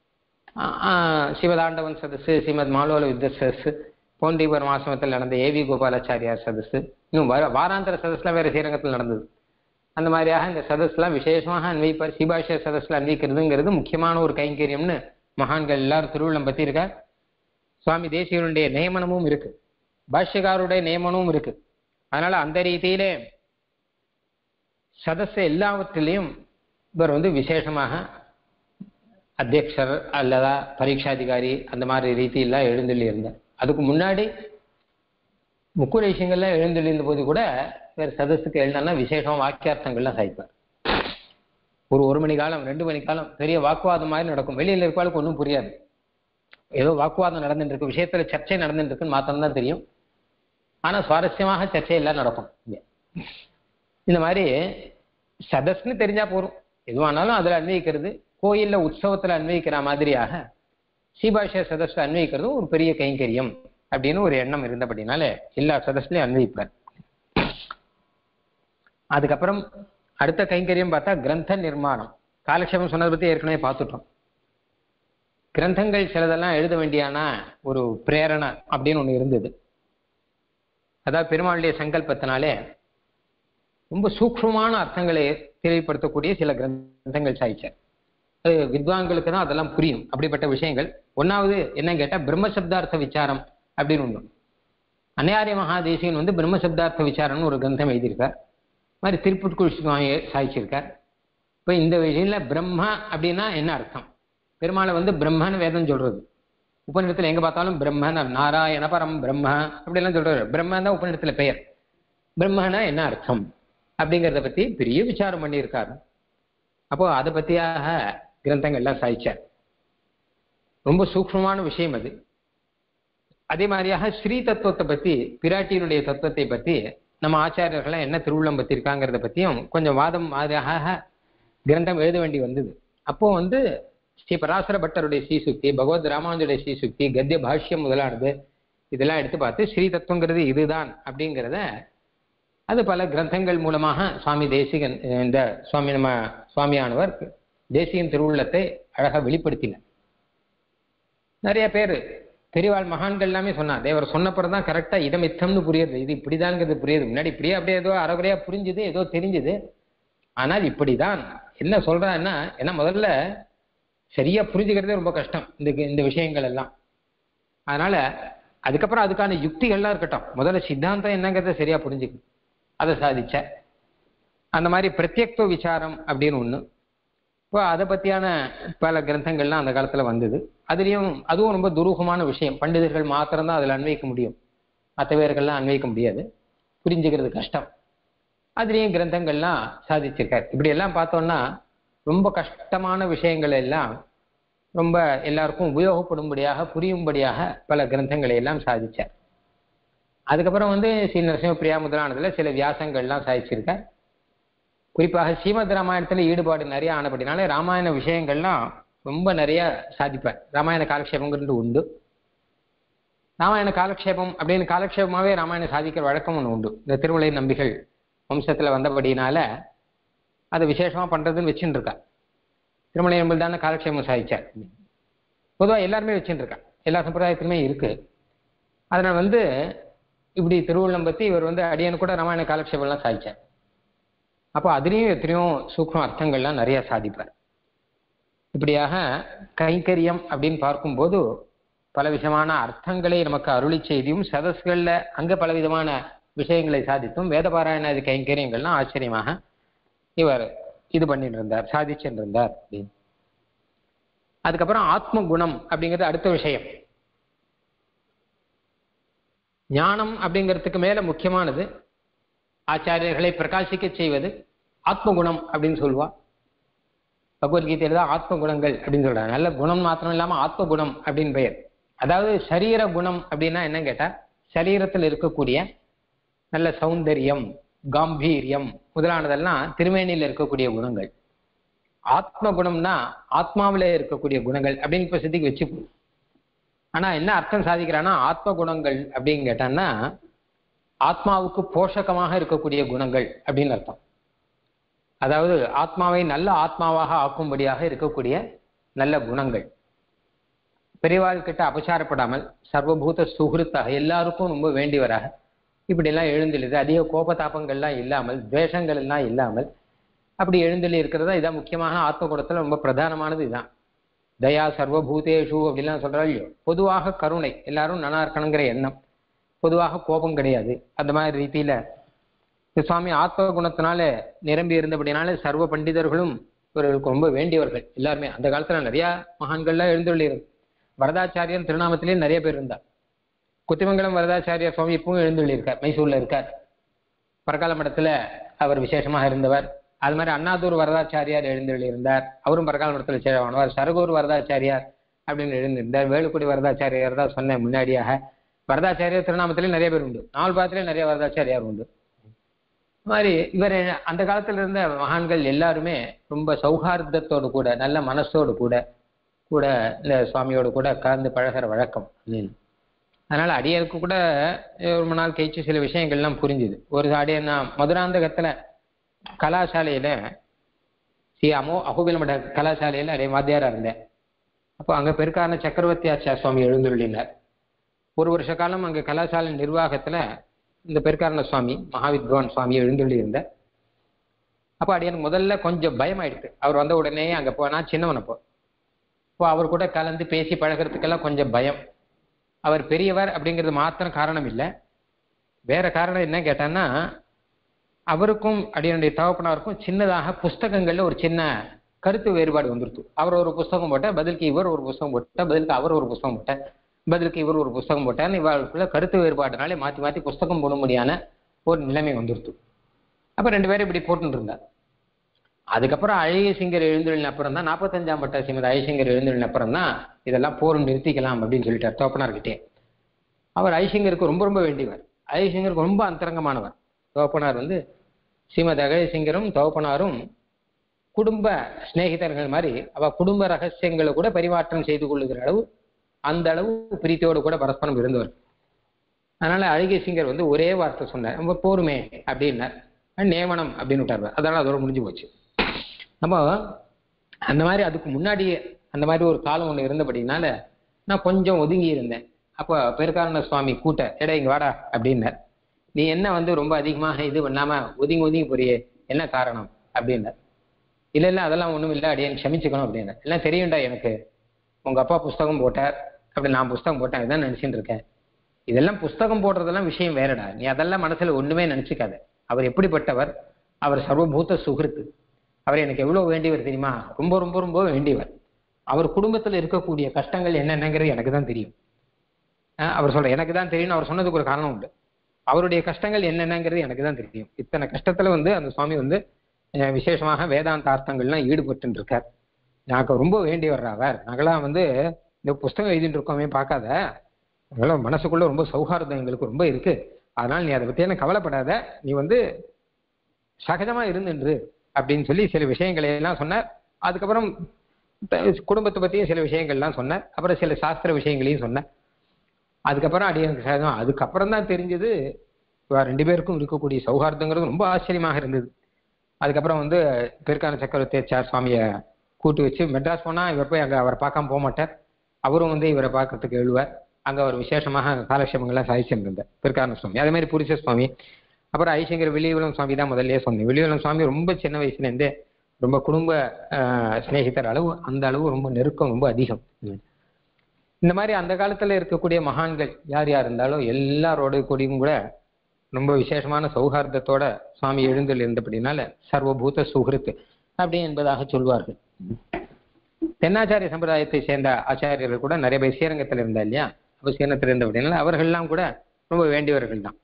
சிவதாண்டவன் சதஸ் ஸ்ரீமத் மாலோல வித்த சதஸ் போண்டிபர் மாசமத்தில் நடந்த ஏவி கோபாலாச்சாரியார் சதஸ் இன்னும் வர வாராந்திர சதஸ்லாம் வேற ஸ்ரீரங்கத்தில் நடந்தது அந்த மாதிரியாக இந்த சதஸ்லாம் விசேஷமாக அன்வைப்பார் சிபாஷ சதஸ்ல அன்வைக்கிறதுங்கிறது முக்கியமான ஒரு கைங்கரியம்னு மகான்கள் எல்லாரும் திருவிழம் பத்தி இருக்கார் சுவாமி தேசியருடைய நியமனமும் இருக்கு பாஷ்யக்காருடைய நியமனமும் இருக்கு அதனால அந்த ரீதியிலே சதஸ் எல்லாவற்றிலையும் இவர் வந்து விசேஷமாக அத்தியக்ஷர் அல்லதா பரீட்சாதிகாரி அந்த மாதிரி ரீதியெல்லாம் எழுந்தள்ளி இருந்தார் அதுக்கு முன்னாடி முக்குர விஷயங்கள்லாம் எழுந்தெழுந்த போது கூட வேறு சதஸுக்கு எழுந்தா விசேஷமா வாக்கியார்த்தங்கள்லாம் சாய்ப்பார் ஒரு ஒரு மணி காலம் ரெண்டு மணி காலம் பெரிய வாக்குவாதம் மாதிரி நடக்கும் வெளியில இருப்பாளுக்கு ஒன்றும் புரியாது ஏதோ வாக்குவாதம் நடந்துட்டு இருக்கு விஷயத்துல சர்ச்சை நடந்துட்டு இருக்குன்னு மாத்திரம் தான் தெரியும் ஆனா சுவாரஸ்யமாக சர்ச்சை எல்லாம் நடக்கும் இங்க இந்த மாதிரி சதஸ்னு தெரிஞ்சா போதும் எதுவானாலும் அதுல அன்வயிக்கிறது கோயில்ல உற்சவத்துல அன்வயிக்கிற மாதிரியாக சீபாஷ சதஸ்ல அன்வயிக்கிறதும் ஒரு பெரிய கைங்கரியம் அப்படின்னு ஒரு எண்ணம் இருந்தபடினால எல்லா சதஸ்லையும் அன்வயிப்பார் அதுக்கப்புறம் அடுத்த கைங்கரியம் பார்த்தா கிரந்த நிர்மாணம் காலக்ஷேபம் சொன்னதை பத்தி ஏற்கனவே பார்த்துட்டோம் கிரந்தங்கள் சிலதெல்லாம் எழுத வேண்டியான ஒரு பிரேரணை அப்படின்னு ஒண்ணு இருந்தது அதாவது பெருமாளுடைய சங்கல்பத்தினாலே ரொம்ப சூக்ஷ்மமான அர்த்தங்களை தெளிவுபடுத்தக்கூடிய சில கிரந்தங்கள் சாய்ச்சார் அது வித்வான்களுக்கு தான் அதெல்லாம் புரியும் அப்படிப்பட்ட விஷயங்கள் ஒன்னாவது என்ன கேட்டா பிரம்மசப்தார்த்த விசாரம் அப்படின்னு ஒண்ணு அன்னையாரிய மகாதேசியன் வந்து பிரம்மசப்தார்த்த விசாரம்னு ஒரு கிரந்தம் எழுதியிருக்கார் மாதிரி திருப்புட்குள் சுவாமி சாய்ச்சிருக்கார் இப்போ இந்த விஷயத்துல பிரம்மா அப்படின்னா என்ன அர்த்தம் பெருமாளை வந்து பிரம்மன்னு வேதம் சொல்றது உபநிடத்துல எங்க பார்த்தாலும் பிரம்மன் நாராயண பரம் பிரம்ம அப்படிலாம் சொல்றாரு பிரம்மன் தான் உபநிடத்துல பெயர் பிரம்மனா என்ன அர்த்தம் அப்படிங்கிறத பத்தி பெரிய விசாரம் பண்ணியிருக்காரு அப்போ அதை பத்தியாக கிரந்தங்கள் எல்லாம் சாய்ச்சார் ரொம்ப சூக்ஷ்மமான விஷயம் அது அதே மாதிரியாக ஸ்ரீ தத்துவத்தை பத்தி பிராட்டியினுடைய தத்துவத்தை பத்தி நம்ம ஆச்சாரியர்கள்லாம் என்ன திருவுள்ளம் பத்தி இருக்காங்கிறத பத்தியும் கொஞ்சம் வாதம் மாதிரியாக கிரந்தம் எழுத வேண்டி வந்தது அப்போ வந்து ஸ்ரீ பராசர பட்டருடைய ஸ்ரீசுக்தி பகவத் ராமானுஜருடைய ஸ்ரீசுக்தி கத்திய பாஷ்யம் முதலானது இதெல்லாம் எடுத்து பார்த்து ஸ்ரீ தத்துவங்கிறது இதுதான் அப்படிங்கிறத அது பல கிரந்தங்கள் மூலமாக சுவாமி தேசிகன் இந்த சுவாமி நம்ம சுவாமியானவர் தேசியன் திருவுள்ளத்தை அழகா வெளிப்படுத்தினார் நிறைய பேர் பெரியவாள் மகான்கள் எல்லாமே சொன்னா தேவர் சொன்னப்பறம் தான் கரெக்டா இதமித்தம்னு புரியுது இது இப்படிதான்ங்கிறது புரியுது முன்னாடி இப்படியே அப்படியே ஏதோ அறகுறையா புரிஞ்சுது ஏதோ தெரிஞ்சுது ஆனால் இப்படிதான் என்ன சொல்றான்னா ஏன்னா முதல்ல சரியா புரிஞ்சுக்கிறதே ரொம்ப கஷ்டம் இந்த இந்த விஷயங்கள் எல்லாம் அதனால அதுக்கப்புறம் அதுக்கான யுக்திகள்லாம் இருக்கட்டும் முதல்ல சித்தாந்தம் என்னங்கிறத சரியா புரிஞ்சுக்கணும் அதை சாதிச்ச அந்த மாதிரி பிரத்யக்த விசாரம் அப்படின்னு ஒண்ணு இப்போ அதை பத்தியான பல கிரந்தங்கள்லாம் அந்த காலத்துல வந்தது அதுலயும் அதுவும் ரொம்ப துரூகமான விஷயம் பண்டிதர்கள் மாத்திரம்தான் அதுல அன்வைக்க முடியும் மற்ற பேர்கள்லாம் அன்வைக்க முடியாது புரிஞ்சுக்கிறது கஷ்டம் அதுலேயும் கிரந்தங்கள்லாம் சாதிச்சிருக்கார் இப்படி எல்லாம் பார்த்தோம்னா ரொம்ப கஷ்டமான விஷயங்கள் எல்லாம் ரொம்ப எல்லாருக்கும் உபயோகப்படும்படியாக புரியும்படியாக பல கிரந்தங்களை எல்லாம் சாதிச்சார் அதுக்கப்புறம் வந்து ஸ்ரீ நரசிம்மபிரியா முதலானதுல சில வியாசங்கள்லாம் சாதிச்சிருக்கார் குறிப்பாக ஸ்ரீமத் ராமாயணத்துல ஈடுபாடு நிறைய ஆனபடினால ராமாயண விஷயங்கள்லாம் ரொம்ப நிறைய சாதிப்பார் ராமாயண காலக்ஷேபங்கிறது உண்டு ராமாயண காலக்ஷேபம் அப்படின்னு காலக்ஷேபமாவே ராமாயணம் சாதிக்கிற வழக்கம் ஒன்று உண்டு இந்த திருமலை நம்பிகள் வம்சத்துல வந்தபடினால அதை விசேஷமா பண்றதுன்னு வச்சுட்டு இருக்கா திருமலை நம்பிகள் தானே காலக்ஷேபம் சாதிச்சார் பொதுவாக எல்லாருமே வச்சுட்டு இருக்கா எல்லா சம்பிரதாயத்திலுமே இருக்கு அதனால வந்து இப்படி திருவள்ளம் பத்தி இவர் வந்து அடியனு கூட ராமாயண காலக்ஷேபம்லாம் சாதிச்சார் அப்போ அதுலேயும் எத்தனையோ சூக்ம அர்த்தங்கள்லாம் நிறைய சாதிப்பார் இப்படியாக கைங்கரியம் அப்படின்னு பார்க்கும்போது பல விதமான அர்த்தங்களை நமக்கு அருளி செய்தியும் சதஸ்கள்ல அங்க பல விதமான விஷயங்களை சாதித்தும் வேதபாராயணாதி கைங்கரியங்கள்லாம் ஆச்சரியமாக இவர் இது பண்ணிட்டு இருந்தார் சாதிச்சுட்டு இருந்தார் அப்படின்னு அதுக்கப்புறம் ஆத்ம குணம் அப்படிங்கிறது அடுத்த விஷயம் ஞானம் அப்படிங்கிறதுக்கு மேல முக்கியமானது ஆச்சாரியர்களை பிரகாசிக்க செய்வது ஆத்ம குணம் அப்படின்னு சொல்லுவா பகவத்கீதையில தான் ஆத்ம குணங்கள் அப்படின்னு சொல்றாங்க நல்ல குணம் மாத்திரம் இல்லாம ஆத்ம குணம் அப்படின்னு பெயர் அதாவது சரீர குணம் அப்படின்னா என்ன கேட்டா சரீரத்தில் இருக்கக்கூடிய நல்ல சௌந்தரியம் காம்பீரியம் முதலானதெல்லாம் திருமேனியில் இருக்கக்கூடிய குணங்கள் ஆத்ம குணம்னா ஆத்மாவில இருக்கக்கூடிய குணங்கள் அப்படின்னு இப்ப சித்திக்கு வச்சுப்போம் ஆனா என்ன அர்த்தம் சாதிக்கிறான்னா ஆத்ம குணங்கள் அப்படின்னு கேட்டான்னா ஆத்மாவுக்கு போஷகமாக இருக்கக்கூடிய குணங்கள் அப்படின்னு அர்த்தம் அதாவது ஆத்மாவை நல்ல ஆத்மாவாக ஆக்கும்படியாக இருக்கக்கூடிய நல்ல குணங்கள் பெரியவாள் கிட்ட அபசாரப்படாமல் சர்வபூத சுகிருத்தாக எல்லாருக்கும் ரொம்ப வேண்டியவராக இப்படி எல்லாம் எழுந்தெழுது அதிக கோபதாபங்கள்லாம் இல்லாமல் துவேஷங்கள் எல்லாம் இல்லாமல் அப்படி எழுந்தெழி இருக்கிறதா இதான் முக்கியமாக ஆத்ம குணத்துல ரொம்ப பிரதானமானது இதுதான் தயா சர்வபூதேஷு அப்படிலாம் சொல்றா இல்லையோ பொதுவாக கருணை எல்லாரும் நனா இருக்கணுங்கிற எண்ணம் பொதுவாக கோபம் கிடையாது அந்த மாதிரி ரீதியில சுவாமி ஆத்ம குணத்தினால நிரம்பி இருந்தபடினால சர்வ பண்டிதர்களும் இவர்களுக்கு ரொம்ப வேண்டியவர்கள் எல்லாருமே அந்த காலத்துல நிறைய மகான்கள்லாம் எழுந்துள்ளிரு வரதாச்சாரியன் திருநாமத்திலேயே நிறைய பேர் இருந்தார் குத்திமங்கலம் வரதாச்சாரியார் சுவாமி இப்பவும் எழுந்துள்ளிருக்கார் மைசூர்ல இருக்கார் பரகால மடத்துல அவர் விசேஷமாக இருந்தவர் அது மாதிரி அண்ணாதூர் வரதாச்சாரியார் எழுந்தெழுந்தார் அவரும் பரகால மடத்துல சேரவானவர் சரகூர் வரதாச்சாரியார் அப்படின்னு எழுந்திருந்தார் வேலுக்குடி வரதாச்சாரியார் தான் சொன்னேன் முன்னாடியாக வரதாச்சாரியார் திருநாமத்திலே நிறைய பேர் உண்டு நாலு பாதத்திலே நிறைய வரதாச்சாரியார் உண்டு மாதிரி இவர் அந்த காலத்துல இருந்த மகான்கள் எல்லாருமே ரொம்ப சௌஹார்தத்தோடு கூட நல்ல மனசோடு கூட கூட இந்த சுவாமியோடு கூட கலந்து பழகிற வழக்கம் அதனால அடியருக்கு கூட ரொம்ப நாள் கழிச்சு சில விஷயங்கள்லாம் புரிஞ்சுது ஒரு அடியன் நான் மதுராந்தகத்துல கலாசாலையில ஸ்ரீ அமோ அகுபில மட கலாசாலையில அடைய வாத்தியாரா இருந்தேன் அப்போ அங்க பெருக்கான சக்கரவர்த்தி ஆச்சார் சுவாமி எழுந்துள்ளினார் ஒரு வருஷ காலம் அங்க கலாசாலை நிர்வாகத்துல இந்த பெருக்காரண சுவாமி மகாவித்வான் சுவாமி எழுந்துள்ளி இருந்த அப்போ அடியனுக்கு முதல்ல கொஞ்சம் பயம் ஆயிடுது அவர் வந்த உடனே அங்க போனா சின்னவனப்போ இப்போ அவர் கூட கலந்து பேசி பழகிறதுக்கெல்லாம் கொஞ்சம் பயம் அவர் பெரியவர் அப்படிங்கிறது மாத்திரம் காரணம் இல்லை வேற காரணம் என்ன கேட்டான்னா அவருக்கும் அடியனுடைய தகப்பனாருக்கும் சின்னதாக புஸ்தகங்கள்ல ஒரு சின்ன கருத்து வேறுபாடு வந்துருச்சு அவர் ஒரு புஸ்தகம் போட்ட பதிலுக்கு இவர் ஒரு புஸ்தகம் போட்ட பதிலுக்கு அவர் ஒரு புஸ்தகம் போட்ட பதிலுக்கு இவர் ஒரு புஸ்தகம் போட்டார் இவர்களுக்குள்ள கருத்து வேறுபாடுனாலே மாற்றி மாற்றி புஸ்தகம் போடும்படியான ஒரு நிலைமை வந்துருத்து அப்போ ரெண்டு பேரும் இப்படி போட்டுட்டு இருந்தார் அதுக்கப்புறம் அழகிய சிங்கர் எழுந்தொழின அப்புறம் தான் நாற்பத்தஞ்சாம் பட்ட சிமத் ஐசிங்கர் எழுந்தொழின அப்புறம் தான் இதெல்லாம் போர் நிறுத்திக்கலாம் அப்படின்னு சொல்லிட்டார் தோப்பனார்கிட்டே அவர் ஐசிங்கருக்கு ரொம்ப ரொம்ப வேண்டியவர் ஐசிங்கருக்கு ரொம்ப அந்தரங்கமானவர் தோப்பனார் வந்து ஸ்ரீமத் அகயசிங்கரும் தோப்பனாரும் குடும்ப சிநேகிதர்கள் மாதிரி அவ குடும்ப ரகசியங்களை கூட பரிமாற்றம் செய்து கொள்ளுகிற அளவு அந்த அளவு பிரீத்தியோடு கூட பரஸ்பரம் இருந்தவர் அதனால அழகிய சிங்கர் வந்து ஒரே வார்த்தை சொன்னார் நம்ம போருமே அப்படின்னார் நேவனம் அப்படின்னு விட்டார் அதனால அதோட முடிஞ்சு போச்சு நம்ம அந்த மாதிரி அதுக்கு முன்னாடி அந்த மாதிரி ஒரு காலம் ஒன்று இருந்தபடினால நான் கொஞ்சம் ஒதுங்கி இருந்தேன் அப்போ பெருக்காரண சுவாமி கூட்ட எடா இங்க வாடா அப்படின்னார் நீ என்ன வந்து ரொம்ப அதிகமாக இது பண்ணாம ஒதுங்கி ஒதுங்கி போறியே என்ன காரணம் அப்படின்னார் இல்ல இல்ல அதெல்லாம் ஒண்ணும் இல்லை அடியேன் க்ஷமிச்சுக்கணும் அப்படின்னார் எல்லாம் தெரியும்டா எனக்கு உங்க அப்பா புஸ்தகம் போட்டார் அப்படி நான் புஸ்தகம் போட்டேன் இதான் நினைச்சுட்டு இருக்கேன் இதெல்லாம் புஸ்தகம் போடுறதெல்லாம் விஷயம் வேறடா நீ அதெல்லாம் மனசுல ஒண்ணுமே நினைச்சுக்காத அவர் எப்படிப்பட்டவர் அவர் சர்வபூத சுகிருத்து அவர் எனக்கு எவ்வளவு வேண்டியவர் தெரியுமா ரொம்ப ரொம்ப ரொம்ப வேண்டியவர் அவர் குடும்பத்துல இருக்கக்கூடிய கஷ்டங்கள் என்னென்னங்கிறது எனக்கு தான் தெரியும் அஹ் அவர் சொல்ற எனக்கு தான் தெரியும் அவர் சொன்னதுக்கு ஒரு காரணம் உண்டு அவருடைய கஷ்டங்கள் என்னென்னங்கிறது எனக்கு தான் தெரியும் இத்தனை கஷ்டத்துல வந்து அந்த சுவாமி வந்து அஹ் விசேஷமாக வேதாந்த அர்த்தங்கள்லாம் ஈடுபட்டு இருக்கார் எனக்கு ரொம்ப வேண்டியவர் அவர் நாங்களாம் வந்து இந்த புஸ்தகம் எழுதிட்டு இருக்கோமே பார்க்காத நாங்களாம் மனசுக்குள்ள ரொம்ப சௌஹார்தம் எங்களுக்கு ரொம்ப இருக்கு அதனால நீ அதை பத்தி என்ன கவலைப்படாத நீ வந்து சகஜமா இருந்துன்று அப்படின்னு சொல்லி சில விஷயங்களை எல்லாம் சொன்னார் அதுக்கப்புறம் த- குடும்பத்தை பத்தியும் சில விஷயங்கள்லாம் சொன்னார் அப்புறம் சில சாஸ்திர விஷயங்களையும் சொன்னார் அதுக்கப்புறம் அடியனுக்கு சகஜம் அதுக்கப்புறம் தான் தெரிஞ்சது இவ ரெண்டு பேருக்கும் இருக்கக்கூடிய சௌஹார்தங்கிறது ரொம்ப ஆச்சரியமாக இருந்தது அதுக்கப்புறம் வந்து பெருக்கான சக்கரவர்த்தியாச்சார் சுவாமியை கூட்டு வச்சு மெட்ராஸ் போனா இவர் போய் அங்க அவரை பார்க்காம போக மாட்டார் அவரும் வந்து இவரை பார்க்கறதுக்கு எழுவார் அங்க ஒரு விசேஷமாக காலக்ஷேபங்கள்லாம் சாதிச்சிருந்தார் பெருக்கான சுவாமி அதே மாதிரி புரிச சுவாமி அப்புறம் ஐசங்கர் வெளியுலம் சுவாமி தான் முதல்லயே சொன்னேன் வெளியுலம் சுவாமி ரொம்ப சின்ன வயசுல இருந்தே ரொம்ப குடும்ப ஆஹ், சிநேகிதர் அளவு அந்த அளவு ரொம்ப நெருக்கம் ரொம்ப அதிகம் இந்த மாதிரி அந்த காலத்துல இருக்கக்கூடிய மகான்கள் யார் யார் இருந்தாலும் எல்லாரோட கூடயும் கூட ரொம்ப விசேஷமான சௌஹார்தத்தோட சுவாமி எழுந்தல் இருந்தபடினால சர்வபூத சுகிருத்து அப்படி என்பதாக சொல்வார்கள் தென்னாச்சாரிய சம்பிரதாயத்தை சேர்ந்த ஆச்சாரியர்கள் கூட நிறைய பேர் ஸ்ரீரங்கத்தில் இருந்தா இல்லையா அப்ப ஸ்ரீரங்கத்தில் இருந்த அப்படின்னால அவர்கள்லாம் கூட ரொம்ப வேண்டியவர்கள் தான்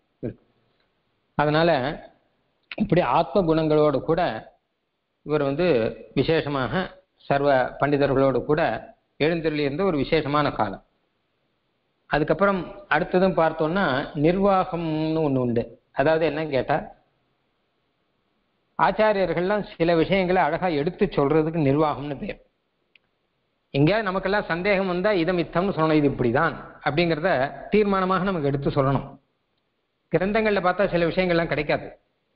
அதனால இப்படி ஆத்ம குணங்களோடு கூட இவர் வந்து விசேஷமாக சர்வ பண்டிதர்களோடு கூட எழுந்தருளி இருந்த ஒரு விசேஷமான காலம் அதுக்கப்புறம் அடுத்ததும் பார்த்தோம்னா நிர்வாகம்னு ஒண்ணு உண்டு அதாவது என்ன கேட்டா ஆச்சாரியர்கள்லாம் சில விஷயங்களை அழகா எடுத்து சொல்றதுக்கு நிர்வாகம்னு பேர் எங்கேயாவது நமக்கெல்லாம் சந்தேகம் வந்தா இதம் இத்தம்னு சொல்லணும் இது இப்படிதான் அப்படிங்கிறத தீர்மானமாக நமக்கு எடுத்து சொல்லணும் கிரந்தங்கள்ல பார்த்தா சில விஷயங்கள்லாம் கிடைக்காது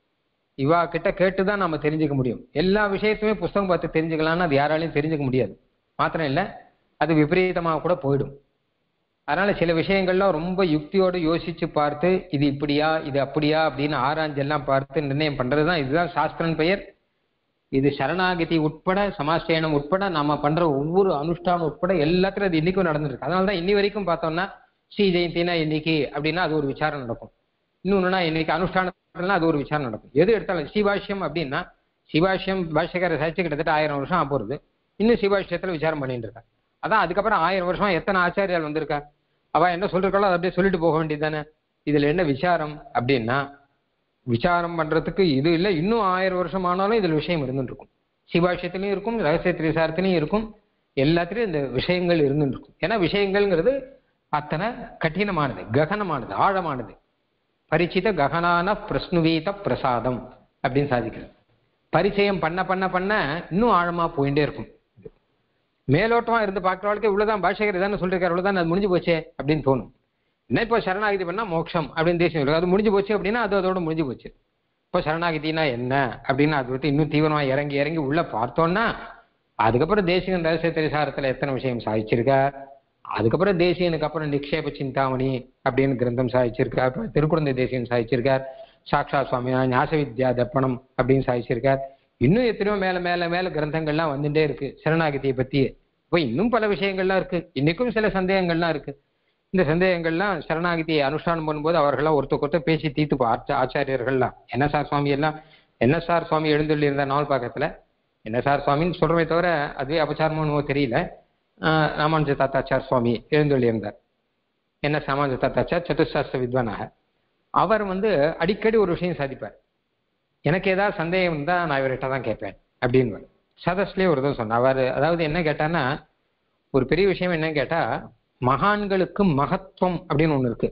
இவா கிட்ட கேட்டு தான் நாம தெரிஞ்சுக்க முடியும் எல்லா விஷயத்தையுமே புஸ்தகம் பார்த்து தெரிஞ்சுக்கலாம்னு அது யாராலையும் தெரிஞ்சுக்க முடியாது மாத்திரம் இல்லை அது விபரீதமாக கூட போயிடும் அதனால சில விஷயங்கள்லாம் ரொம்ப யுக்தியோடு யோசிச்சு பார்த்து இது இப்படியா இது அப்படியா அப்படின்னு ஆராய்ஞ்செல்லாம் பார்த்து நிர்ணயம் பண்றதுதான் இதுதான் சாஸ்திரன் பெயர் இது சரணாகதி உட்பட சமாஸ்டயனம் உட்பட நாம பண்ற ஒவ்வொரு அனுஷ்டானம் உட்பட எல்லாத்துலயும் அது இன்னைக்கும் நடந்துருக்கு அதனால தான் இன்னி வரைக்கும் பார்த்தோம்னா ஸ்ரீ ஜெயந்தினா இன்னைக்கு அப்படின்னா அது ஒரு விசாரம் நடக்கும் இன்னொன்னுனா இன்னைக்கு அனுஷ்டானம்னா அது ஒரு விசாரம் நடக்கும் எது எடுத்தாலும் சிவாஷ்யம் அப்படின்னா சிவாஷ்யம் பாஷ்யக்கார சாட்சி கிட்டத்தட்ட ஆயிரம் வருஷம் ஆக போறது இன்னும் சிவாஷ்யத்துல விசாரம் பண்ணிட்டு இருக்கா அதான் அதுக்கப்புறம் ஆயிரம் வருஷம் எத்தனை ஆச்சாரியால் வந்திருக்கா அவ என்ன சொல்றாளோ அதை அப்படியே சொல்லிட்டு போக வேண்டியது தானே இதுல என்ன விசாரம் அப்படின்னா விசாரம் பண்றதுக்கு இது இல்லை இன்னும் ஆயிரம் வருஷம் ஆனாலும் இதுல விஷயம் இருந்துட்டு இருக்கும் சிவாஷ்யத்திலையும் இருக்கும் ரகசிய திரிசாரத்திலையும் இருக்கும் எல்லாத்திலையும் இந்த விஷயங்கள் இருந்துட்டு இருக்கும் ஏன்னா விஷயங்கள்ங்கிறது அத்தனை கடினமானது ககனமானது ஆழமானது பரிச்சித ககனான பிரஸ்னுவீத பிரசாதம் அப்படின்னு சாதிக்கிறது பரிச்சயம் பண்ண பண்ண பண்ண இன்னும் ஆழமா போயிட்டே இருக்கும் மேலோட்டமா இருந்து பார்க்குறவளுக்கு இவ்வளவுதான் பாஷகர் தானே சொல்லிருக்காரு இவ்வளவுதான் அது முடிஞ்சு போச்சே அப்படின்னு தோணும் என்ன இப்போ சரணாகதி பண்ணா மோட்சம் அப்படின்னு தேசியம் இருக்கு அது முடிஞ்சு போச்சு அப்படின்னா அது அதோட முடிஞ்சு போச்சு இப்போ சரணாகதினா என்ன அப்படின்னு அது விட்டு இன்னும் தீவிரமா இறங்கி இறங்கி உள்ள பார்த்தோம்னா அதுக்கப்புறம் தேசிகன் ரகசிய திரிசாரத்துல எத்தனை விஷயம் சாதிச்சிருக்கார் அதுக்கப்புறம் தேசியனுக்கு அப்புறம் நிக்ஷேப சிந்தாமணி அப்படின்னு கிரந்தம் சாதிச்சிருக்கார் அப்புறம் திருக்குழந்தை தேசியம் சாதிச்சிருக்கார் சாக்ஷா சுவாமி ஞாச வித்யா தர்ப்பணம் அப்படின்னு சாதிச்சிருக்கார் இன்னும் எத்தனையோ மேல மேல மேல கிரந்தங்கள்லாம் வந்துட்டே இருக்கு சரணாகதியை பத்தி இப்போ இன்னும் பல விஷயங்கள்லாம் இருக்கு இன்னைக்கும் சில சந்தேகங்கள்லாம் இருக்கு இந்த சந்தேகங்கள்லாம் சரணாகதியை அனுஷ்டானம் பண்ணும்போது அவர்கள்லாம் ஒருத்தருக்கு ஒருத்தர் பேசி தீர்த்துப்போ ஆச்ச ஆச்சாரியர்கள்லாம் என்ன சார் சுவாமி எல்லாம் என்ன சார் சுவாமி எழுந்தள்ளி இருந்த நாள் பக்கத்துல என்ன சார் சுவாமின்னு சொல்றமே தவிர அதுவே அபச்சாரமோ என்னமோ தெரியல ஆஹ் ராமானுஜ தாத்தாச்சார் சுவாமி எழுந்தள்ளி இருந்தார் என்ன ராமானுஜ தாத்தாச்சார் சதுசாஸ்திர வித்வானாக அவர் வந்து அடிக்கடி ஒரு விஷயம் சாதிப்பார் எனக்கு ஏதாவது சந்தேகம் இருந்தா நான் இவர்கிட்ட தான் கேட்பேன் அப்படின்னு சதஸ்லேயே ஒரு தான் சொன்னார் அவர் அதாவது என்ன கேட்டான்னா ஒரு பெரிய விஷயம் என்ன கேட்டா மகான்களுக்கு மகத்துவம் அப்படின்னு ஒண்ணு இருக்கு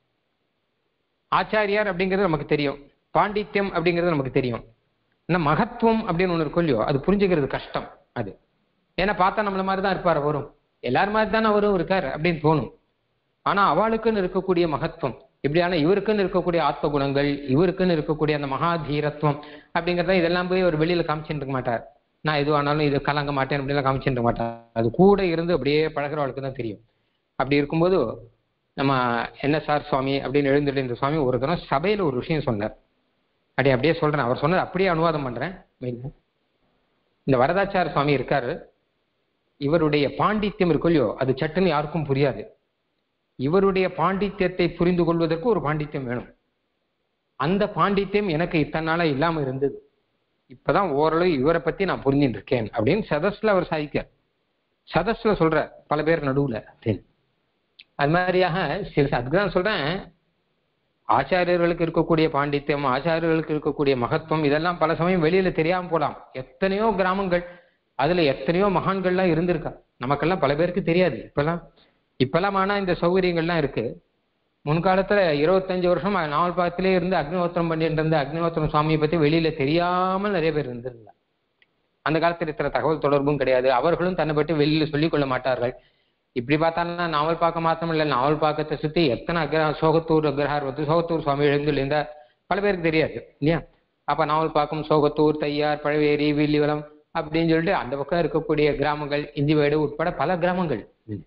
ஆச்சாரியார் அப்படிங்கிறது நமக்கு தெரியும் பாண்டித்யம் அப்படிங்கிறது நமக்கு தெரியும் ஆனா மகத்துவம் அப்படின்னு ஒண்ணு இருக்கும் இல்லையோ அது புரிஞ்சுக்கிறது கஷ்டம் அது ஏன்னா பார்த்தா நம்மள மாதிரி தான் இருப்பார் அவரும் எல்லாரும் மாதிரி தானே அவரும் இருக்கார் அப்படின்னு தோணும் ஆனா அவளுக்குன்னு இருக்கக்கூடிய மகத்துவம் இப்படியான இவருக்குன்னு இருக்கக்கூடிய ஆத்ம குணங்கள் இவருக்குன்னு இருக்கக்கூடிய அந்த மகாதீரத்துவம் அப்படிங்கிறத இதெல்லாம் போய் ஒரு வெளியில காமிச்சுட்டு இருக்க மாட்டார் நான் எது ஆனாலும் இது கலங்க மாட்டேன் அப்படிலாம் காமிச்சுட்டு இருக்க மாட்டார் அது கூட இருந்து அப்படியே பழகிறவளுக்கு தான் தெரியும் அப்படி இருக்கும்போது நம்ம என்எஸ்ஆர் சுவாமி அப்படின்னு எழுந்துட்டு இந்த சுவாமி ஒரு தரம் சபையில ஒரு விஷயம் சொன்னார் அப்படி அப்படியே சொல்றேன் அவர் சொன்னது அப்படியே அனுவாதம் பண்றேன் மெயினா. இந்த வரதாச்சார சுவாமி இருக்காரு இவருடைய பாண்டித்யம் இருக்கு இல்லையோ அது சட்டுன்னு யாருக்கும் புரியாது இவருடைய பாண்டித்யத்தை புரிந்து கொள்வதற்கு ஒரு பாண்டித்யம் வேணும் அந்த பாண்டித்யம் எனக்கு இத்தனை நாளா இல்லாம இருந்தது இப்பதான் ஓரளவு இவரை பத்தி நான் புரிஞ்சுட்டு இருக்கேன் அப்படின்னு சதஸ்ல அவர் சாதிக்கார் சதஸ்ல சொல்ற பல பேர் நடுவுல அப்படின்னு. அது மாதிரியாக சில அதுதான் சொல்றேன் ஆச்சாரியர்களுக்கு இருக்கக்கூடிய பாண்டித்யம் ஆச்சாரியர்களுக்கு இருக்கக்கூடிய மகத்துவம் இதெல்லாம் பல சமயம் வெளியில தெரியாம போலாம் எத்தனையோ கிராமங்கள் அதுல எத்தனையோ மகான்கள்லாம் இருந்திருக்கா நமக்கெல்லாம் பல பேருக்கு தெரியாது இப்பெல்லாம் இப்பெல்லாம் ஆனா இந்த சௌகரியங்கள்லாம் இருக்கு முன்காலத்துல இருபத்தஞ்சு வருஷம் நாவல்பாக்கத்திலே இருந்து அக்னிஹோத்திரம் பண்ணிட்டு இருந்த அக்னிஹோத்திரம் சுவாமியை பத்தி வெளியில தெரியாமல் நிறைய பேர் இருந்திருந்தாங்க அந்த காலத்துல இருக்கிற தகவல் தொடர்பும் கிடையாது அவர்களும் தன்னை பற்றி வெளியில சொல்லிக் கொள்ள மாட்டார்கள் இப்படி பார்த்தாலும் நாவல் பார்க்க மாத்திரம் இல்லை நாவல் பார்க்கத்தை சுத்தி எத்தனை அக்ர சோகத்தூர் அக்ரஹார் வந்து சோகத்தூர் சுவாமி எழுந்துள்ள இந்த பல பேருக்கு தெரியாது இல்லையா அப்ப நாவல் பார்க்கும் சோகத்தூர் தையார் பழவேரி வில்லிவலம் அப்படின்னு சொல்லிட்டு அந்த பக்கம் இருக்கக்கூடிய கிராமங்கள் இஞ்சிவேடு உட்பட பல கிராமங்கள்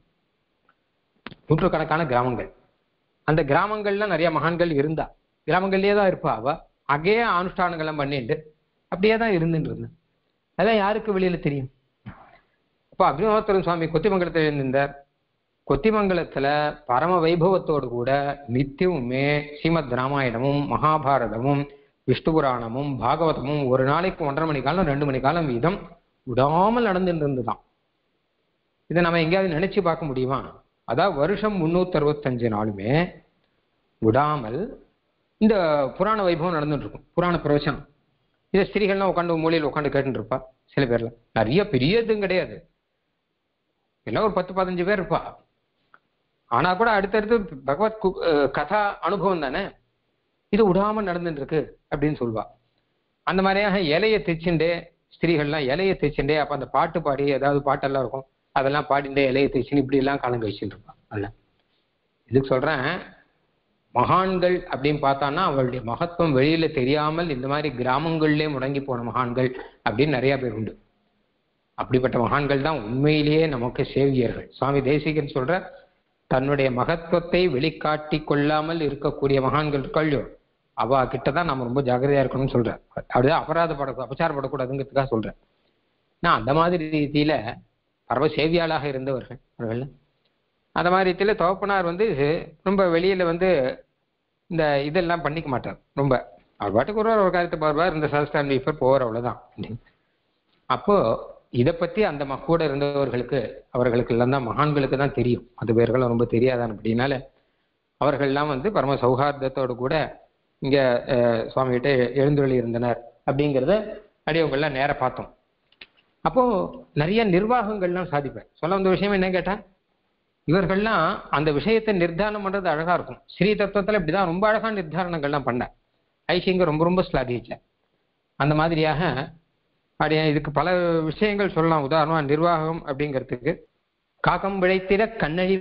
நூற்றுக்கணக்கான கிராமங்கள் அந்த கிராமங்கள்ல நிறைய மகான்கள் இருந்தா கிராமங்கள்லயே தான் இருப்பா அவ அங்கேயே அனுஷ்டானங்கள்லாம் பண்ணிட்டு அப்படியே தான் இருந்துட்டு இருந்தா அதான் யாருக்கு வெளியில தெரியும் அப்போ அக்னிஹோத்திரன் சுவாமி கொத்திமங்கலத்தில் இருந்திருந்தார் கொத்திமங்கலத்துல பரம வைபவத்தோடு கூட நித்தியமுமே ஸ்ரீமத் ராமாயணமும் மகாபாரதமும் விஷ்ணு புராணமும் பாகவதமும் ஒரு நாளைக்கு ஒன்றரை மணி காலம் ரெண்டு மணி காலம் வீதம் விடாமல் நடந்துட்டு இருந்துதான் இதை நம்ம எங்கேயாவது நினைச்சு பார்க்க முடியுமா அதாவது வருஷம் முன்னூத்தி அறுபத்தஞ்சு நாளுமே விடாமல் இந்த புராண வைபவம் நடந்துட்டு இருக்கும் புராண பிரவச்சனம் இதை ஸ்திரீகள்லாம் உட்காந்து மூலையில் உட்காந்து கேட்டுட்டு இருப்பா சில பேர்ல நிறைய பெரிய இதுவும் கிடையாது எல்லாம் ஒரு பத்து பதினஞ்சு பேர் இருப்பா ஆனா கூட அடுத்தடுத்து பகவத் கு- அஹ் கதா அனுபவம் தானே இது விடாம நடந்துட்டு இருக்கு அப்படின்னு சொல்லுவா அந்த மாதிரியாக இலையை தைச்சுண்டே ஸ்திரீகள்லாம் இலையை தைச்சுண்டே அப்ப அந்த பாட்டு பாடி ஏதாவது பாட்டெல்லாம் இருக்கும் அதெல்லாம் பாடிண்டே இலையை தைச்சுன்னு இப்படி எல்லாம் காலம் கழிச்சுட்டு இருப்பா அல்ல இதுக்கு சொல்றேன் மகான்கள் அப்படின்னு பார்த்தான்னா அவளுடைய மகத்துவம் வெளியில தெரியாமல் இந்த மாதிரி கிராமங்கள்லயே முடங்கி போன மகான்கள் அப்படின்னு நிறைய பேர் உண்டு அப்படிப்பட்ட மகான்கள் தான் உண்மையிலேயே நமக்கு சேவியர்கள் சுவாமி தேசிகன் சொல்ற தன்னுடைய மகத்துவத்தை வெளிக்காட்டி கொள்ளாமல் இருக்கக்கூடிய மகான்கள் இருக்கல்லையோ அவ கிட்ட தான் நம்ம ரொம்ப ஜாக்கிரதையா இருக்கணும்னு சொல்றேன் அப்படிதான் அபராதப்பட அபச்சாரப்படக்கூடாதுங்கிறதுக்காக சொல்றேன் நான் அந்த மாதிரி ரீதியில பரவ சேவியாளாக இருந்தவர்கள் அவர்கள் அந்த மாதிரி ரீதியில தகப்பனார் வந்து ரொம்ப வெளியில வந்து இந்த இதெல்லாம் பண்ணிக்க மாட்டார் ரொம்ப அவர் பாட்டுக்கு ஒரு ஒரு காரியத்தை பாருவார் இந்த சதஸ்தான் வீஃபர் போவார் அவ்வளவுதான் அப்போ இதை பத்தி அந்த ம- கூட இருந்தவர்களுக்கு அவர்களுக்கு எல்லாம் தான் மகான்களுக்கு தான் தெரியும் அது பேர்களும் ரொம்ப தெரியாதான் அப்படின்னால அவர்கள்லாம் வந்து பரம சௌஹார்தத்தோடு கூட இங்க அஹ், சுவாமி கிட்ட எழுந்தொழி இருந்தனர் அப்படிங்கிறத அடியவங்கெல்லாம் நேர பார்த்தோம் அப்போ நிறைய நிர்வாகங்கள்லாம் சாதிப்பேன் சொல்ல வந்த விஷயம் என்ன கேட்டா இவர்கள்லாம் அந்த விஷயத்தை நிர்தாரணம் பண்றது அழகா இருக்கும் ஸ்ரீ தத்துவத்துல இப்படிதான் ரொம்ப அழகா நிர்தாரணங்கள்லாம் பண்ண ஐசிங்க ரொம்ப ரொம்ப ஸ்லாகிச்சேன் அந்த மாதிரியாக அப்படியே இதுக்கு பல விஷயங்கள் சொல்லலாம் உதாரணமா நிர்வாகம் அப்படிங்கிறதுக்கு காக்கம் விளைத்திட கண்ணழி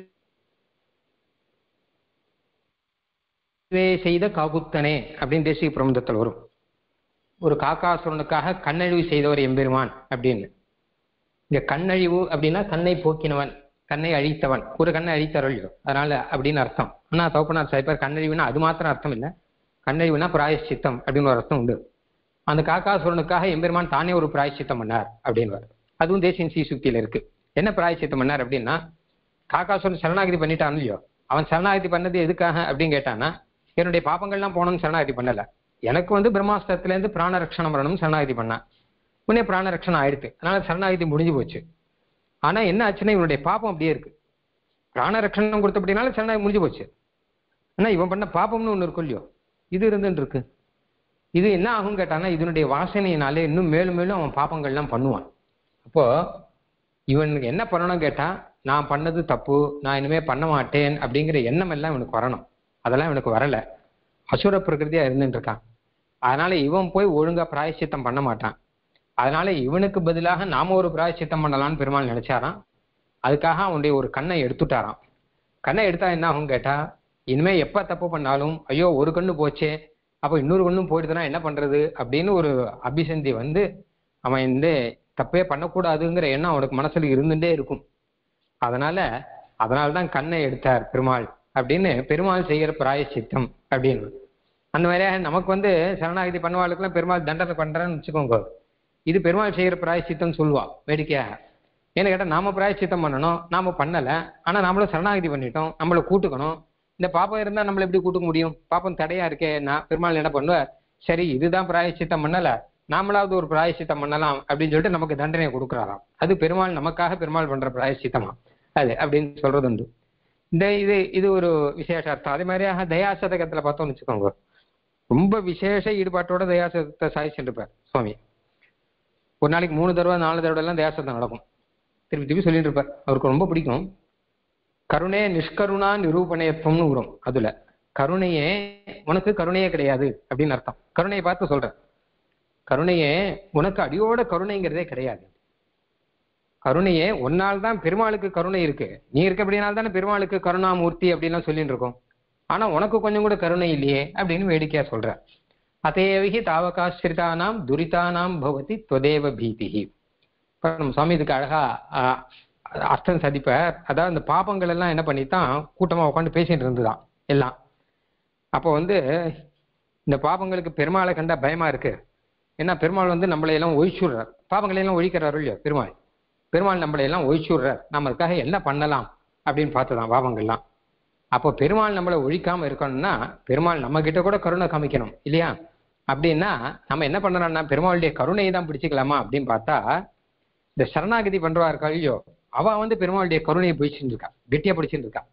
செய்த காகுத்தனே அப்படின்னு தேசிய பிரபந்தத்தில் வரும் ஒரு காக்காசுரனுக்காக கண்ணழிவு செய்தவர் எம்பெருமான் அப்படின்னு இங்க கண்ணழிவு அப்படின்னா கண்ணை போக்கினவன் கண்ணை அழித்தவன் ஒரு கண்ணை அழித்தருள் அதனால அப்படின்னு அர்த்தம் ஆனா தோப்பனார் சாய்ப்பார் கண்ணழிவுனா அது மாத்திரம் அர்த்தம் இல்லை கண்ணழிவுனா பிராயஷ்சித்தம் அப்படின்னு ஒரு அர்த்தம் உண்டு அந்த காக்காசுரனுக்காக எம்பெருமான் தானே ஒரு பிராயச்சித்தம் பண்ணார் அப்படின்னு அதுவும் தேசியன் சீசுக்தியில இருக்கு என்ன பிராயச்சித்தம் பண்ணார் அப்படின்னா காக்காசுரன் சரணாகதி பண்ணிட்டான் இல்லையோ அவன் சரணாகதி பண்ணது எதுக்காக அப்படின்னு கேட்டான்னா என்னுடைய பாப்பங்கள்லாம் போகணும்னு சரணாகதி பண்ணல எனக்கு வந்து பிரம்மாஸ்திரத்துல இருந்து பிராண ரட்சணம் வரணும்னு சரணாகதி பண்ணான் உடனே பிராண ரட்சணம் ஆயிடுத்து அதனால சரணாகதி முடிஞ்சு போச்சு ஆனா என்ன ஆச்சுன்னா இவனுடைய பாப்பம் அப்படியே இருக்கு பிராண ரட்சணம் கொடுத்தபடினால சரணாகதி முடிஞ்சு போச்சு ஆனா இவன் பண்ண பாப்பம்னு ஒண்ணு இருக்கும் இல்லையோ இது இருந்துட்டு இருக்கு இது என்ன ஆகும் கேட்டானா இதனுடைய வாசனையினாலே இன்னும் மேலும் மேலும் அவன் பாப்பங்கள்லாம் பண்ணுவான் அப்போ இவனுக்கு என்ன பண்ணணும் கேட்டா நான் பண்ணது தப்பு நான் இனிமே பண்ண மாட்டேன் அப்படிங்கிற எண்ணம் எல்லாம் இவனுக்கு வரணும் அதெல்லாம் இவனுக்கு வரல அசுர பிரகிருதியா இருந்துட்டு இருக்கான் அதனால இவன் போய் ஒழுங்கா பிராயச்சித்தம் பண்ண மாட்டான் அதனால இவனுக்கு பதிலாக நாம ஒரு பிராயச்சித்தம் பண்ணலாம்னு பெருமாள் நினைச்சாராம் அதுக்காக அவனுடைய ஒரு கண்ணை எடுத்துட்டாராம் கண்ணை எடுத்தா என்ன ஆகும் கேட்டா இனிமே எப்ப தப்பு பண்ணாலும் ஐயோ ஒரு கண்ணு போச்சே அப்போ இன்னொரு கண்ணும் போயிடுதுன்னா என்ன பண்றது அப்படின்னு ஒரு அபிசந்தி வந்து அவன் இந்த தப்பே பண்ணக்கூடாதுங்கிற எண்ணம் அவனுக்கு மனசுல இருந்துட்டே இருக்கும் அதனால அதனால தான் கண்ணை எடுத்தார் பெருமாள் அப்படின்னு பெருமாள் செய்கிற பிராயச்சித்தம் அப்படின்னு அந்த மாதிரியாக நமக்கு வந்து சரணாகதி பண்ணுவாளுக்குலாம் பெருமாள் தண்டனை பண்றேன்னு வச்சுக்கோங்க இது பெருமாள் செய்கிற பிராயச்சித்தம் சொல்லுவா வேடிக்கையாக ஏன்னு கேட்டால் நாம பிராயச்சித்தம் பண்ணணும் நாம பண்ணலை ஆனால் நாமளும் சரணாகதி பண்ணிட்டோம் நம்மளை கூட்டுக்கணும் இந்த பாப்பம் இருந்தால் நம்மளை எப்படி கூட்டுக்க முடியும் பாப்பம் தடையா இருக்கே நான் பெருமாள் என்ன பண்ணுவார் சரி இதுதான் பிராயச்சித்தம் பண்ணல நாமளாவது ஒரு பிராயச்சித்தம் பண்ணலாம் அப்படின்னு சொல்லிட்டு நமக்கு தண்டனை கொடுக்குறாராம் அது பெருமாள் நமக்காக பெருமாள் பண்ற பிராயச்சித்தமா அது அப்படின்னு சொல்றது உண்டு இந்த இது இது ஒரு விசேஷ அர்த்தம் அதே மாதிரியாக தயாசதகத்துல பார்த்தோம்னு வச்சுக்கோங்க ரொம்ப விசேஷ ஈடுபாட்டோட தயாசதத்தை சாதிச்சுட்டு இருப்பார் சுவாமி ஒரு நாளைக்கு மூணு தடவை நாலு தடவை எல்லாம் தயாசதம் நடக்கும் திருப்பி திருப்பி சொல்லிட்டு இருப்பார் அவருக்கு ரொம்ப பிடிக்கும் கருணே நிஷ்கருணா நிரூபணயத்துவம்னு வரும் அதுல கருணையே உனக்கு கருணையே கிடையாது அப்படின்னு அர்த்தம் கருணையை பார்த்து சொல்றேன் கருணையே உனக்கு அடியோட கருணைங்கிறதே கிடையாது கருணையே ஒன்னால் தான் பெருமாளுக்கு கருணை இருக்கு நீ இருக்கபடினால தானே பெருமாளுக்கு கருணாமூர்த்தி அப்படின்லாம் சொல்லிட்டு இருக்கோம் ஆனா உனக்கு கொஞ்சம் கூட கருணை இல்லையே அப்படின்னு வேடிக்கையா சொல்ற அத்தேவிகி தாவகாசிரிதானாம் துரிதானாம் பவதி தொதேவ பீதிஹி இப்ப நம்ம சுவாமி இதுக்கு அழகா ஆஹ், அர்த்தம் சதிப்பார் அதாவது இந்த பாபங்கள் எல்லாம் என்ன பண்ணித்தான் கூட்டமா உட்காந்து பேசிட்டு இருந்துதான் எல்லாம் அப்போ வந்து இந்த பாபங்களுக்கு பெருமாளை கண்டா பயமா இருக்கு ஏன்னா பெருமாள் வந்து நம்மளை எல்லாம் ஒழிச்சுடுறார் பாபங்களை எல்லாம் ஒழிக்கிறாரு இல்லையோ பெருமாள் பெருமாள் நம்மளை எல்லாம் ஒழிச்சுடுறார் நம்ம அதுக்காக என்ன பண்ணலாம் அப்படின்னு பார்த்துதான் பாவங்கள்லாம் அப்போ பெருமாள் நம்மளை ஒழிக்காம இருக்கணும்னா பெருமாள் நம்ம கிட்ட கூட கருணை காமிக்கணும் இல்லையா அப்படின்னா நம்ம என்ன பண்ணணும்னா பெருமாளுடைய கருணையை தான் பிடிச்சிக்கலாமா அப்படின்னு பார்த்தா இந்த சரணாகதி பண்றவா இருக்கா இல்லையோ அவ வந்து பெருமாளுடைய கருணையை பிடிச்சிட்டு இருக்கா கெட்டியா பிடிச்சிட்டு இருக்கா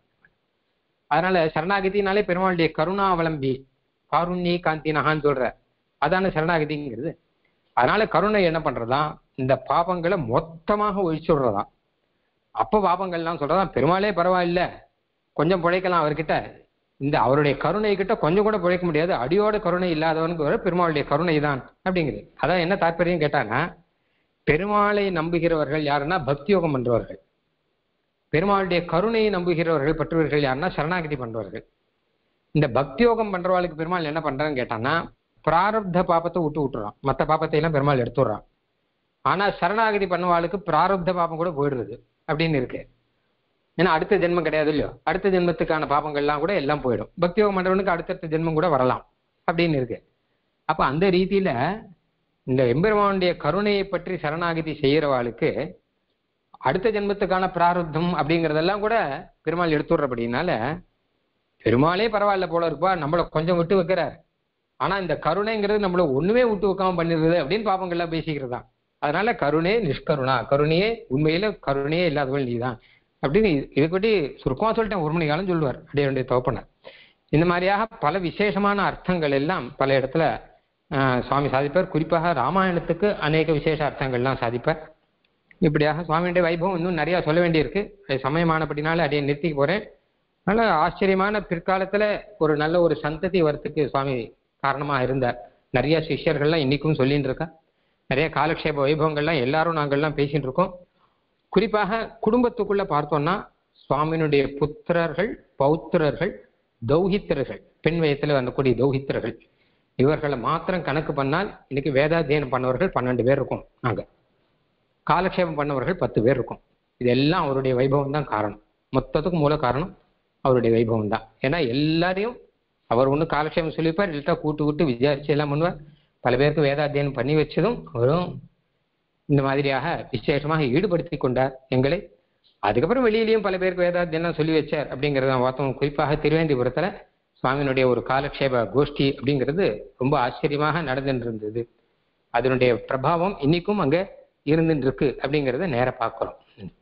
அதனால சரணாகதினாலே பெருமாளுடைய கருணா அவலம்பி காருண்ய காந்தி நகான்னு சொல்ற அதான சரணாகதிங்கிறது அதனால கருணை என்ன பண்றதா இந்த பாபங்களை மொத்தமாக ஒழிச்சு விடுறதா அப்ப பாபங்கள்லாம் சொல்றதா பெருமாளே பரவாயில்ல கொஞ்சம் பிழைக்கலாம் அவர்கிட்ட இந்த அவருடைய கருணை கிட்ட கொஞ்சம் கூட பிழைக்க முடியாது அடியோட கருணை இல்லாதவனுக்கு வர பெருமாளுடைய கருணை தான் அப்படிங்கிறது அதான் என்ன தாற்பயம் கேட்டாங்கன்னா பெருமாளை நம்புகிறவர்கள் யாருன்னா பக்தியோகம் பண்றவர்கள் பெருமாளுடைய கருணையை நம்புகிறவர்கள் பற்றுவர்கள் யாருன்னா சரணாகதி பண்றவர்கள் இந்த பக்தியோகம் பண்றவாளுக்கு பெருமாள் என்ன பண்றான்னு கேட்டான்னா பிராரப்த பாபத்தை விட்டு விட்டுறான் மற்ற பாபத்தை எல்லாம் பெருமாள் எடுத்துடுறான் ஆனா சரணாகதி பண்ணவாளுக்கு பிராரப்த பாபம் கூட போயிடுறது அப்படின்னு இருக்கு ஏன்னா அடுத்த ஜென்மம் கிடையாது இல்லையோ அடுத்த ஜென்மத்துக்கான பாபங்கள்லாம் கூட எல்லாம் போயிடும் பக்தியோகம் பண்றவனுக்கு அடுத்தடுத்த ஜென்மம் கூட வரலாம் அப்படின்னு இருக்கு அப்ப அந்த ரீதியில இந்த எம்பெருமானுடைய கருணையை பற்றி சரணாகதி செய்யறவாளுக்கு அடுத்த ஜென்மத்துக்கான பிராரப்தம் அப்படிங்கறதெல்லாம் கூட பெருமாள் எடுத்துடுறபடினால பெருமாளே பரவாயில்ல போல இருப்பா நம்மள கொஞ்சம் விட்டு வைக்கிறார் ஆனா இந்த கருணைங்கிறது நம்மள ஒண்ணுமே விட்டு வைக்காம பண்ணிடுறது அப்படின்னு பாப்பங்கள்லாம் பேசிக்கிறதா அதனால கருணே நிஷ்கருணா கருணையே உண்மையில கருணையே இல்லாதவள் நீதான் அப்படின்னு இது- இதை பற்றி சுருக்கமா சொல்லிட்டேன் ஒரு மணி காலம் சொல்லுவார் அடியனுடைய தோப்பனர் இந்த மாதிரியாக பல விசேஷமான அர்த்தங்கள் எல்லாம் பல இடத்துல ஆஹ், சுவாமி சாதிப்பார் குறிப்பாக ராமாயணத்துக்கு அநேக விசேஷ அர்த்தங்கள்லாம் சாதிப்பார் இப்படியாக சுவாமியுடைய வைபவம் இன்னும் நிறைய சொல்ல வேண்டியிருக்கு அது சமயமானபடினால அடைய நிறுத்திக்க போறேன் அதனால ஆச்சரியமான பிற்காலத்துல ஒரு நல்ல ஒரு சந்ததி வரத்துக்கு சுவாமி காரணமா இருந்தார் நிறைய சிஷ்யர்கள்லாம் இன்னைக்கும் சொல்லிட்டு இருக்கா நிறைய காலக்ஷேப வைபவங்கள்லாம் எல்லாரும் நாங்கள்லாம் பேசிட்டு இருக்கோம் குறிப்பாக குடும்பத்துக்குள்ள பார்த்தோம்னா சுவாமியினுடைய புத்திரர்கள் பௌத்திரர்கள் தௌஹித்திரர்கள் பெண் வயத்துல வரக்கூடிய தௌஹித்திரர்கள் இவர்களை மாத்திரம் கணக்கு பண்ணால் இன்னைக்கு வேதாத்தியனம் பண்ணவர்கள் பன்னெண்டு பேர் இருக்கும் நாங்க காலக்ஷேபம் பண்ணவர்கள் பத்து பேர் இருக்கும் இதெல்லாம் அவருடைய வைபவம் தான் காரணம் மொத்தத்துக்கும் மூல காரணம் அவருடைய வைபவம் தான் ஏன்னா எல்லாரையும் அவர் ஒன்று காலக்ஷேபம் சொல்லியிருப்பார் இல்லாட்டா கூட்டு கூட்டு விசாரிச்சு எல்லாம் பண்ணுவார் பல பேருக்கு வேதாத்தியனம் பண்ணி வச்சதும் அவரும் இந்த மாதிரியாக விசேஷமாக ஈடுபடுத்தி கொண்டார் எங்களை அதுக்கப்புறம் வெளியிலயும் பல பேருக்கு வேதாத்தியனம் சொல்லி வச்சார் அப்படிங்கிறத பார்த்தோம் குறிப்பாக திருவேந்திபுரத்துல சுவாமியினுடைய ஒரு காலக்ஷேப கோஷ்டி அப்படிங்கிறது ரொம்ப ஆச்சரியமாக நடந்துட்டு இருந்தது அதனுடைய பிரபாவம் இன்னைக்கும் அங்க இருந்துட்டு இருக்கு அப்படிங்கிறத நேர பார்க்கிறோம்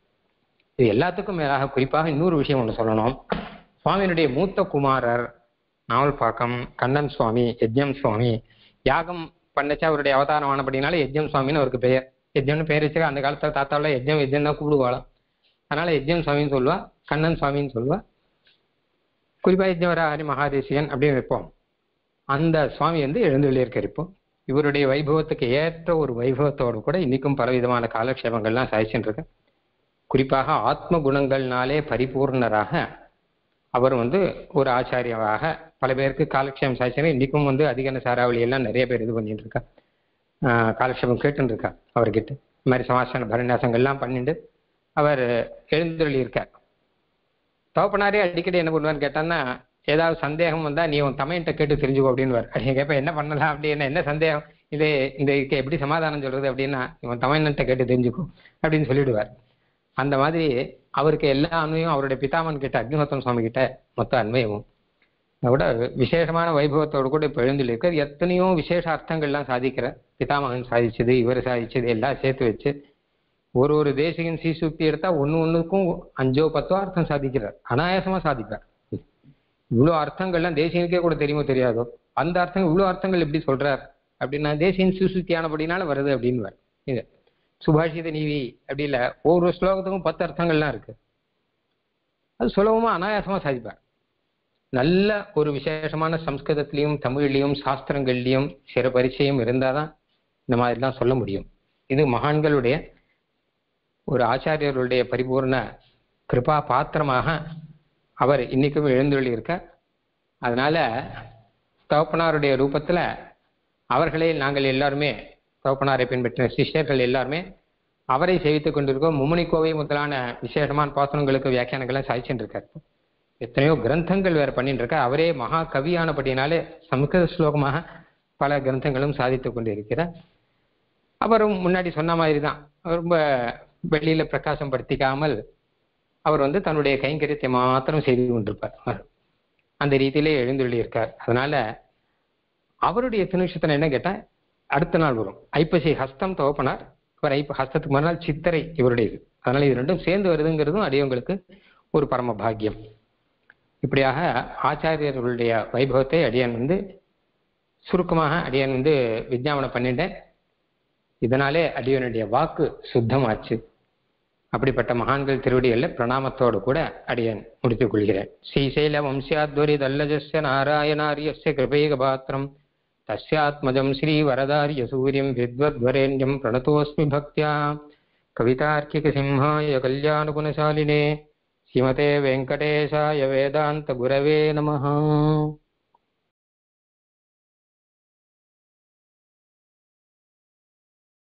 இது எல்லாத்துக்கும் மேலாக குறிப்பாக இன்னொரு விஷயம் ஒன்று சொல்லணும் சுவாமியினுடைய மூத்த குமாரர் நாவல்பாக்கம் கண்ணன் சுவாமி யஜ்ஞம் சுவாமி யாகம் பண்ணச்சா அவருடைய அவதாரம் ஆனபடினால யஜ்ஞம் சுவாமின்னு அவருக்கு பெயர் யஜ்ஞம்னு பேர் வச்சு அந்த காலத்துல தாத்தாவில் யஜ்ஞம் யஜ்ஞம் தான் கூப்பிடுவாளாம் அதனால யஜ்ஞம் சுவாமின்னு சொல்லுவா கண்ணன் சுவாமின்னு சொல்லுவா குறிப்பா யஜ்ஞவராஹரி மகாதேசியன் அப்படின்னு வைப்போம் அந்த சுவாமி வந்து எழுந்துள்ளி இருக்கார் இப்போ இவருடைய வைபவத்துக்கு ஏற்ற ஒரு வைபவத்தோடு கூட இன்னைக்கும் பலவிதமான காலக்ஷேபங்கள்லாம் சாதிச்சுட்டு இருக்கு குறிப்பாக ஆத்ம குணங்கள்னாலே பரிபூர்ணராக அவர் வந்து ஒரு ஆச்சாரியாவாக பல பேருக்கு காலக்ஷேபம் சாதிச்சாரு இன்னைக்கும் வந்து அதிகன சாராவளி எல்லாம் நிறைய பேர் இது பண்ணிட்டு இருக்கா ஆஹ் காலக்ஷேபம் கேட்டுன்னு இருக்கா அவர்கிட்ட இந்த மாதிரி சமாசான பரநியாசங்கள்லாம் பண்ணிட்டு அவர் எழுந்தருளி இருக்கார் தகப்பனாரே அடிக்கடி என்ன பண்ணுவான்னு கேட்டான்னா ஏதாவது சந்தேகம் வந்தா நீ உன் தமையன்ட்ட கேட்டு தெரிஞ்சுக்கோ அப்படின்னு அப்படி கேட்ப என்ன பண்ணலாம் அப்படின்னு என்ன சந்தேகம் இது இந்த இதுக்கு எப்படி சமாதானம் சொல்றது அப்படின்னா இவன் தமையன்ட்ட கேட்டு தெரிஞ்சுக்கோ அப்படின்னு சொல்லிடுவார் அந்த மாதிரி அவருக்கு எல்லா அண்மையும் அவருடைய பிதாமன் கிட்ட அக்னிஹோத்தம் சுவாமி கிட்ட மொத்த அண்மையமும் விட விசேஷமான வைபவத்தோடு கூட இப்போ எழுந்துள்ளிருக்கார் எத்தனையோ விசேஷ அர்த்தங்கள்லாம் சாதிக்கிற பிதாமகன் சாதிச்சது இவர் சாதிச்சது எல்லாம் சேர்த்து வச்சு ஒரு ஒரு தேசிகன் சீசுக்தி எடுத்தா ஒன்று ஒன்றுக்கும் அஞ்சோ பத்தோ அர்த்தம் சாதிக்கிறார் அனாயாசமா சாதிப்பார் இவ்வளோ அர்த்தங்கள்லாம் தேசியனுக்கே கூட தெரியுமோ தெரியாதோ அந்த அர்த்தங்கள் இவ்வளோ அர்த்தங்கள் எப்படி சொல்றார் அப்படின்னா தேசியன் சுசுத்தியானபடினால வருது அப்படின்னு இது சுபாஷித நீவி அப்படி இல்லை ஒவ்வொரு ஸ்லோகத்துக்கும் பத்து அர்த்தங்கள்லாம் இருக்கு அது சுலபமா அனாயாசமா சாதிப்பார் நல்ல ஒரு விசேஷமான சம்ஸ்கிருதத்திலையும் தமிழ்லையும் சாஸ்திரங்கள்லையும் சிற பரிச்சயம் இருந்தாதான் இந்த மாதிரிலாம் சொல்ல முடியும் இது மகான்களுடைய ஒரு ஆச்சாரியர்களுடைய பரிபூர்ண கிருபா பாத்திரமாக அவர் இன்னைக்கும் எழுந்தொள்ளி இருக்க அதனால தகப்பனாருடைய ரூபத்துல அவர்களே நாங்கள் எல்லாருமே தகப்பனாரை பின்பற்றின சிஷ்யர்கள் எல்லாருமே அவரை சேவித்துக் கொண்டிருக்கோம் மும்முனி கோவை முதலான விசேஷமான பாசனங்களுக்கு வியாக்கியானங்கள்லாம் சாதிச்சுட்டு இருக்கார் எத்தனையோ கிரந்தங்கள் வேற பண்ணிட்டு இருக்க அவரே மகா கவியானபடினாலே சமஸ்கிருத ஸ்லோகமாக பல கிரந்தங்களும் சாதித்துக் கொண்டிருக்கிறார் அவரும் முன்னாடி சொன்ன மாதிரி தான் ரொம்ப வெளியில பிரகாசம் படுத்திக்காமல் அவர் வந்து தன்னுடைய கைங்கரியத்தை மாத்திரம் செய்து கொண்டிருப்பார் அந்த ரீதியிலே எழுந்துள்ளி இருக்கார் அதனால அவருடைய திருநட்சத்திரம் என்ன கேட்டா அடுத்த நாள் வரும் ஐப்பசி ஹஸ்தம் துவப்பனார் இவர் ஐப்ப ஹஸ்தத்துக்கு மறுநாள் சித்திரை இவருடையது அதனால இது ரெண்டும் சேர்ந்து வருதுங்கிறதும் அடியவங்களுக்கு ஒரு பரம பாக்கியம் இப்படியாக ஆச்சாரியர்களுடைய வைபவத்தை அடியான் வந்து சுருக்கமாக அடியான் வந்து விஜாபனம் பண்ணிட்டேன் இதனாலே அடியனுடைய வாக்கு சுத்தமாச்சு அப்படிப்பட்ட மகான்கள் திருவடிகளில் பிரணாமத்தோடு கூட அடியன் முடித்துக் கொள்கிறேன் ஸ்ரீசைல வம்சியாத்வரி தல்லஜஸ்ய நாராயணாரியஸ்ய கிருபைக பாத்திரம் தஸ்யாத்மஜம் ஸ்ரீ வரதாரிய சூரியம் வித்வத்வரேண்யம் பிரணதோஸ்மி பக்தியா கவிதார்க்கிக சிம்ஹாய கல்யாணகுணசாலினே ஸ்ரீமதே வெங்கடேஷாய வேதாந்த குரவே நமः